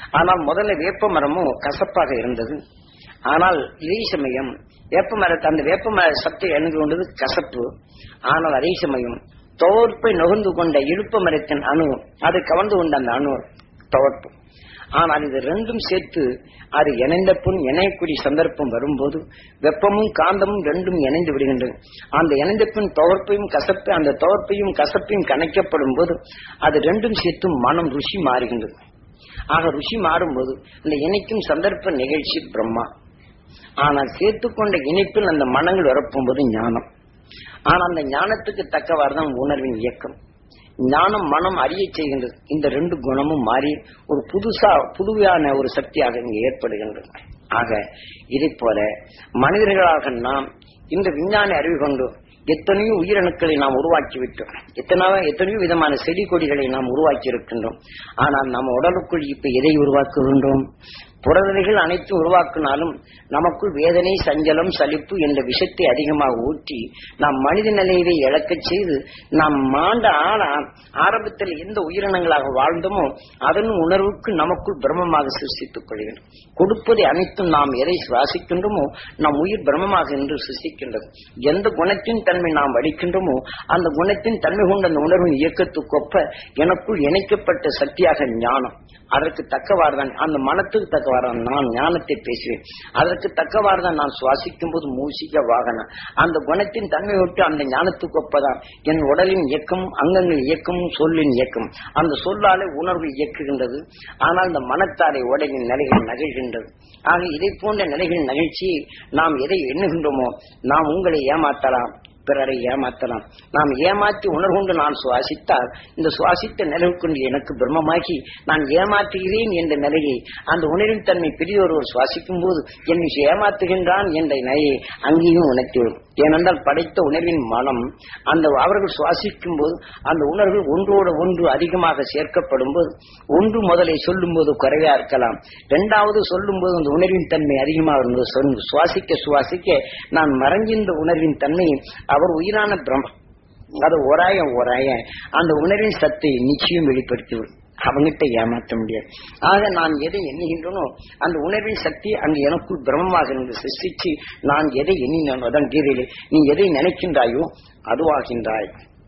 ஆனால் முதல்ல வேப்ப மரமும் கசப்பாக இருந்தது ஆனால் இதே சமயம் வேப்ப மரத்தை அந்த வேப்ப மர சத்தை அணுகு கொண்டது கசப்பு ஆனால் அதே சமயம் தோற்பை நுகர்ந்து கொண்ட இழுப்ப மரத்தின் அணு அது கவர்ந்து கொண்ட அந்த அணு தோற்பு ஆனால் இது ரெண்டும் சேர்த்து அது இணைந்த புண் இணையக்கூடிய சந்தர்ப்பம் வரும்போது வெப்பமும் காந்தமும் ரெண்டும் இணைந்து விடுகின்றது அந்த இணைந்த பின் துவர்ப்பையும் கசப்பு அந்த துவர்ப்பையும் கசப்பையும் கணைக்கப்படும் போது அது ரெண்டும் சேர்த்து மனம் ருசி மாறுகின்றது ஆக ருசி மாறும்போது இந்த இணைக்கும் சந்தர்ப்ப நிகழ்ச்சி பிரம்மா ஆனால் சேர்த்துக்கொண்ட இணைப்பில் அந்த மனங்கள் வரப்போகும்போது ஞானம் ஆனால் அந்த ஞானத்துக்கு தக்கவாறு தான் உணர்வின் இயக்கம் ஞானம் மனம் அறிய செய்கின்றது இந்த ரெண்டு குணமும் மாறி ஒரு புதுசா புதுவையான ஒரு சக்தியாக இங்கு ஏற்படுகின்றது ஆக இதை போல மனிதர்களாக நாம் இந்த விஞ்ஞான அறிவு கொண்டு எத்தனையோ உயிரணுக்களை நாம் உருவாக்கி விட்டோம் எத்தனையோ எத்தனையோ விதமான செடி கொடிகளை நாம் உருவாக்கி இருக்கின்றோம் ஆனால் நம்ம உடலுக்குள் இப்ப எதை உருவாக்குகின்றோம் புறநிலைகள் அனைத்தும் உருவாக்கினாலும் நமக்குள் வேதனை சஞ்சலம் சலிப்பு என்ற விஷத்தை அதிகமாக ஊற்றி நாம் மனித நிலையை இழக்கச் செய்து நாம் மாண்ட ஆனா ஆரம்பத்தில் எந்த உயிரினங்களாக வாழ்ந்தோமோ அதன் உணர்வுக்கு நமக்குள் பிரம்மமாக சிருஷ்டித்துக் கொள்கிறோம் கொடுப்பதை அனைத்தும் நாம் எதை சுவாசிக்கின்றோமோ நம் உயிர் பிரம்மமாக என்று சிருஷ்டிக்கின்றது எந்த குணத்தின் தன்மை நாம் வடிக்கின்றோமோ அந்த குணத்தின் தன்மை கொண்ட அந்த உணர்வின் இயக்கத்துக்கொப்ப எனக்குள் இணைக்கப்பட்ட சக்தியாக ஞானம் அதற்கு தக்கவாறு தான் அந்த மனத்துக்கு தக்கவாறு நான் ஞானத்தை பேசுவேன் அதற்கு தக்கவாறு தான் நான் சுவாசிக்கும் போது மூசிக்க வாகனம் அந்த குணத்தின் தன்மை விட்டு அந்த ஞானத்துக்கு ஒப்பதான் என் உடலின் இயக்கமும் அங்கங்கள் இயக்கமும் சொல்லின் இயக்கம் அந்த சொல்லாலே உணர்வு இயக்குகின்றது ஆனால் இந்த மனத்தாலே உடலின் நிலைகள் நகழ்கின்றது ஆக இதை போன்ற நிலைகளின் நகழ்ச்சியை நாம் எதை எண்ணுகின்றோமோ நாம் உங்களை ஏமாற்றலாம் பிறரை ஏமாற்றலாம் நாம் ஏமாற்றி உணர்கொண்டு நான் சுவாசித்தால் இந்த சுவாசித்த நிலைக்குள் எனக்கு பிரம்மமாகி நான் ஏமாற்றுகிறேன் என்ற நிலையை அந்த உணர்வின் தன்மை பெரியொருவர் சுவாசிக்கும் போது என்னை ஏமாற்றுகின்றான் என்ற நிலையை அங்கேயும் உணர்த்திவிடும் ஏனென்றால் படைத்த உணர்வின் மனம் அந்த அவர்கள் சுவாசிக்கும் போது அந்த உணர்வுகள் ஒன்றோடு ஒன்று அதிகமாக சேர்க்கப்படும் போது ஒன்று முதலை சொல்லும் போது குறைவா இருக்கலாம் இரண்டாவது சொல்லும் போது அந்த உணர்வின் தன்மை அதிகமாக இருந்தது சொல்~ சுவாசிக்க சுவாசிக்க நான் மறைஞ்சின்ற உணர்வின் தன்மையை அவர் உயிரான பிரம்ம அது ஓராய ஓராய அந்த உணர்வின் சத்தை நிச்சயம் வெளிப்படுத்திவிடும் அவங்கிட்ட ஏமாற்ற முடியாது ஆக நான் எதை எண்ணுகின்றனோ அந்த உணர்வின் சக்தி அங்கு எனக்குள் பிரம்மமாக இருந்து சிருஷ்டிச்சு நான் எதை எண்ணினோ அதான் கீதையிலே நீ எதை நினைக்கின்றாயோ அதுவாகின்றாய்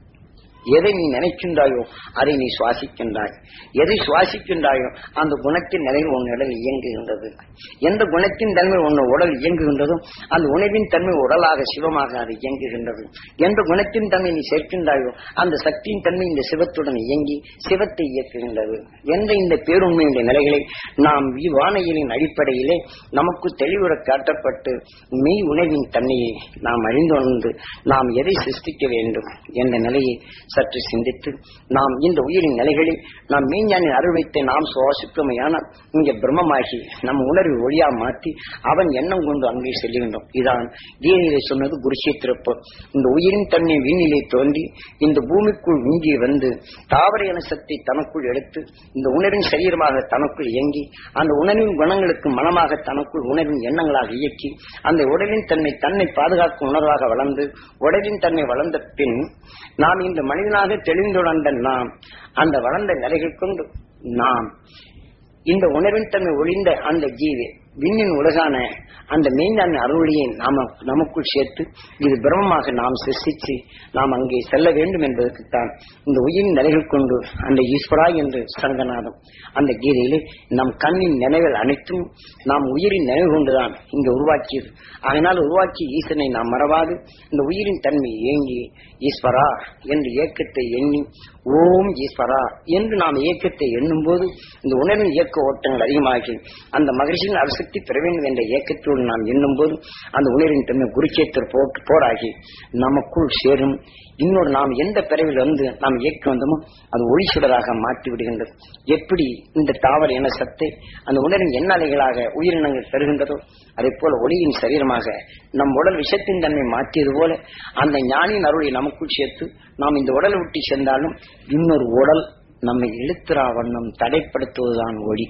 எதை நீ நினைக்கின்றாயோ அதை நீ சுவாசிக்கின்றாய் எதை சுவாசிக்கின்றாயோ அந்த குணத்தின் நிலை உன் உடல் இயங்குகின்றது எந்த குணத்தின் தன்மை உன் உடல் இயங்குகின்றதோ அந்த உணவின் தன்மை உடலாக சிவமாக அது இயங்குகின்றது எந்த குணத்தின் தன்மை நீ சேர்க்கின்றாயோ அந்த சக்தியின் தன்மை இந்த சிவத்துடன் இயங்கி சிவத்தை இயக்குகின்றது எந்த இந்த பேருண்மையுடைய நிலைகளை நாம் வானையிலின் அடிப்படையிலே நமக்கு தெளிவுற காட்டப்பட்டு மெய் உணவின் தன்மையை நாம் அறிந்து நாம் எதை சிருஷ்டிக்க வேண்டும் என்ற நிலையை சற்று சிந்தித்து நாம் இந்த உயிரின் நிலைகளில் நாம் மெய்ஞானின் அருள்வைத்தை நாம் சுவாசிப்போமையான இங்கே பிரம்மமாகி நம்ம உணர்வு ஒளியா மாற்றி அவன் எண்ணம் கொண்டு அங்கே செல்லுகின்றோம் இதான் கீதையிலே சொன்னது குருஷேத்திரப்பு இந்த உயிரின் தன்மை விண்ணிலே தோன்றி இந்த பூமிக்குள் இங்கே வந்து தாவர இன சக்தி தனக்குள் எடுத்து இந்த உணர்வின் சரீரமாக தனக்குள் இயங்கி அந்த உணர்வின் குணங்களுக்கு மனமாக தனக்குள் உணர்வின் எண்ணங்களாக இயக்கி அந்த உடலின் தன்மை தன்னை பாதுகாக்கும் உணர்வாக வளர்ந்து உடலின் தன்மை வளர்ந்த பின் நாம் இந்த மனிதனாக தெளிந்துணர்ந்த நாம் அந்த வளர்ந்த நிலைகள் கொண்டு நாம் இந்த உணர்வின் தன்மை ஒளிந்த அந்த ஜீவி விண்ணின் உலகான அந்த மெய்ஞான அருளியை நாம நமக்குள் சேர்த்து இது பிரம்மமாக நாம் சிருஷ்டிச்சு நாம் அங்கே செல்ல வேண்டும் என்பதற்குத்தான் இந்த உயிரின் நிலைகள் கொண்டு அந்த ஈஸ்வரா என்று சங்கநாதம் அந்த கீதையிலே நம் கண்ணின் நினைவுகள் அனைத்தும் நாம் உயிரின் நினைவு கொண்டுதான் இங்க உருவாக்கியது அதனால் உருவாக்கிய ஈசனை நாம் மறவாது இந்த உயிரின் தன்மை ஏங்கி ஈஸ்வரா என்று இயக்கத்தை எண்ணி ஓம் ஈஸ்வரா என்று நாம் இயக்கத்தை எண்ணும் போது இந்த உணர்வின் இயக்க ஓட்டங்கள் அதிகமாகி அந்த மகிழ்ச்சியின் அரசக்தி பெற வேண்டும் என்ற இயக்கத்தோடு நாம் எண்ணும் போது அந்த உணர்வின் தன்மை குருச்சேத்திர போட்டு போராகி நமக்குள் சேரும் இன்னொரு நாம் எந்த பிறவில் வந்து நாம் இயக்க வந்தோமோ அது ஒளி சுடராக மாற்றி விடுகின்றது எப்படி இந்த தாவர இன சத்தை அந்த உணர்வின் எண்ணலைகளாக உயிரினங்கள் பெறுகின்றதோ அதே போல ஒளியின் சரீரமாக நம் உடல் விஷத்தின் தன்மை மாற்றியது போல அந்த ஞானியின் அருளை நமக்குள் சேர்த்து நாம் இந்த உடலை விட்டு சென்றாலும் இன்னொரு உடல் நம்மை இழுத்துறா வண்ணம் தடைப்படுத்துவதுதான் ஒளி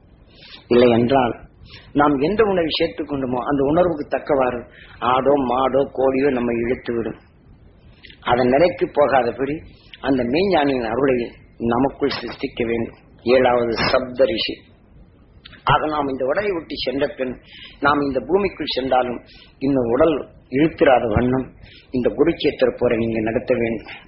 இல்லை என்றால் நாம் எந்த உணர்வை சேர்த்துக் கொண்டோமோ அந்த உணர்வுக்கு தக்கவாறு ஆடோ மாடோ கோழியோ நம்மை இழுத்து விடும் அதன் நிலைக்கு போகாதபடி அந்த மெய்ஞானியின் அருளை நமக்குள் சிருஷ்டிக்க வேண்டும் ஏழாவது சப்த ரிஷி ஆக நாம் இந்த உடலை விட்டு சென்ற பின் நாம் இந்த பூமிக்குள் சென்றாலும் இந்த உடல் இழுத்திராத வண்ணம் இந்த குருச்சேத்திர போரை நீங்க நடத்த வேண்டும்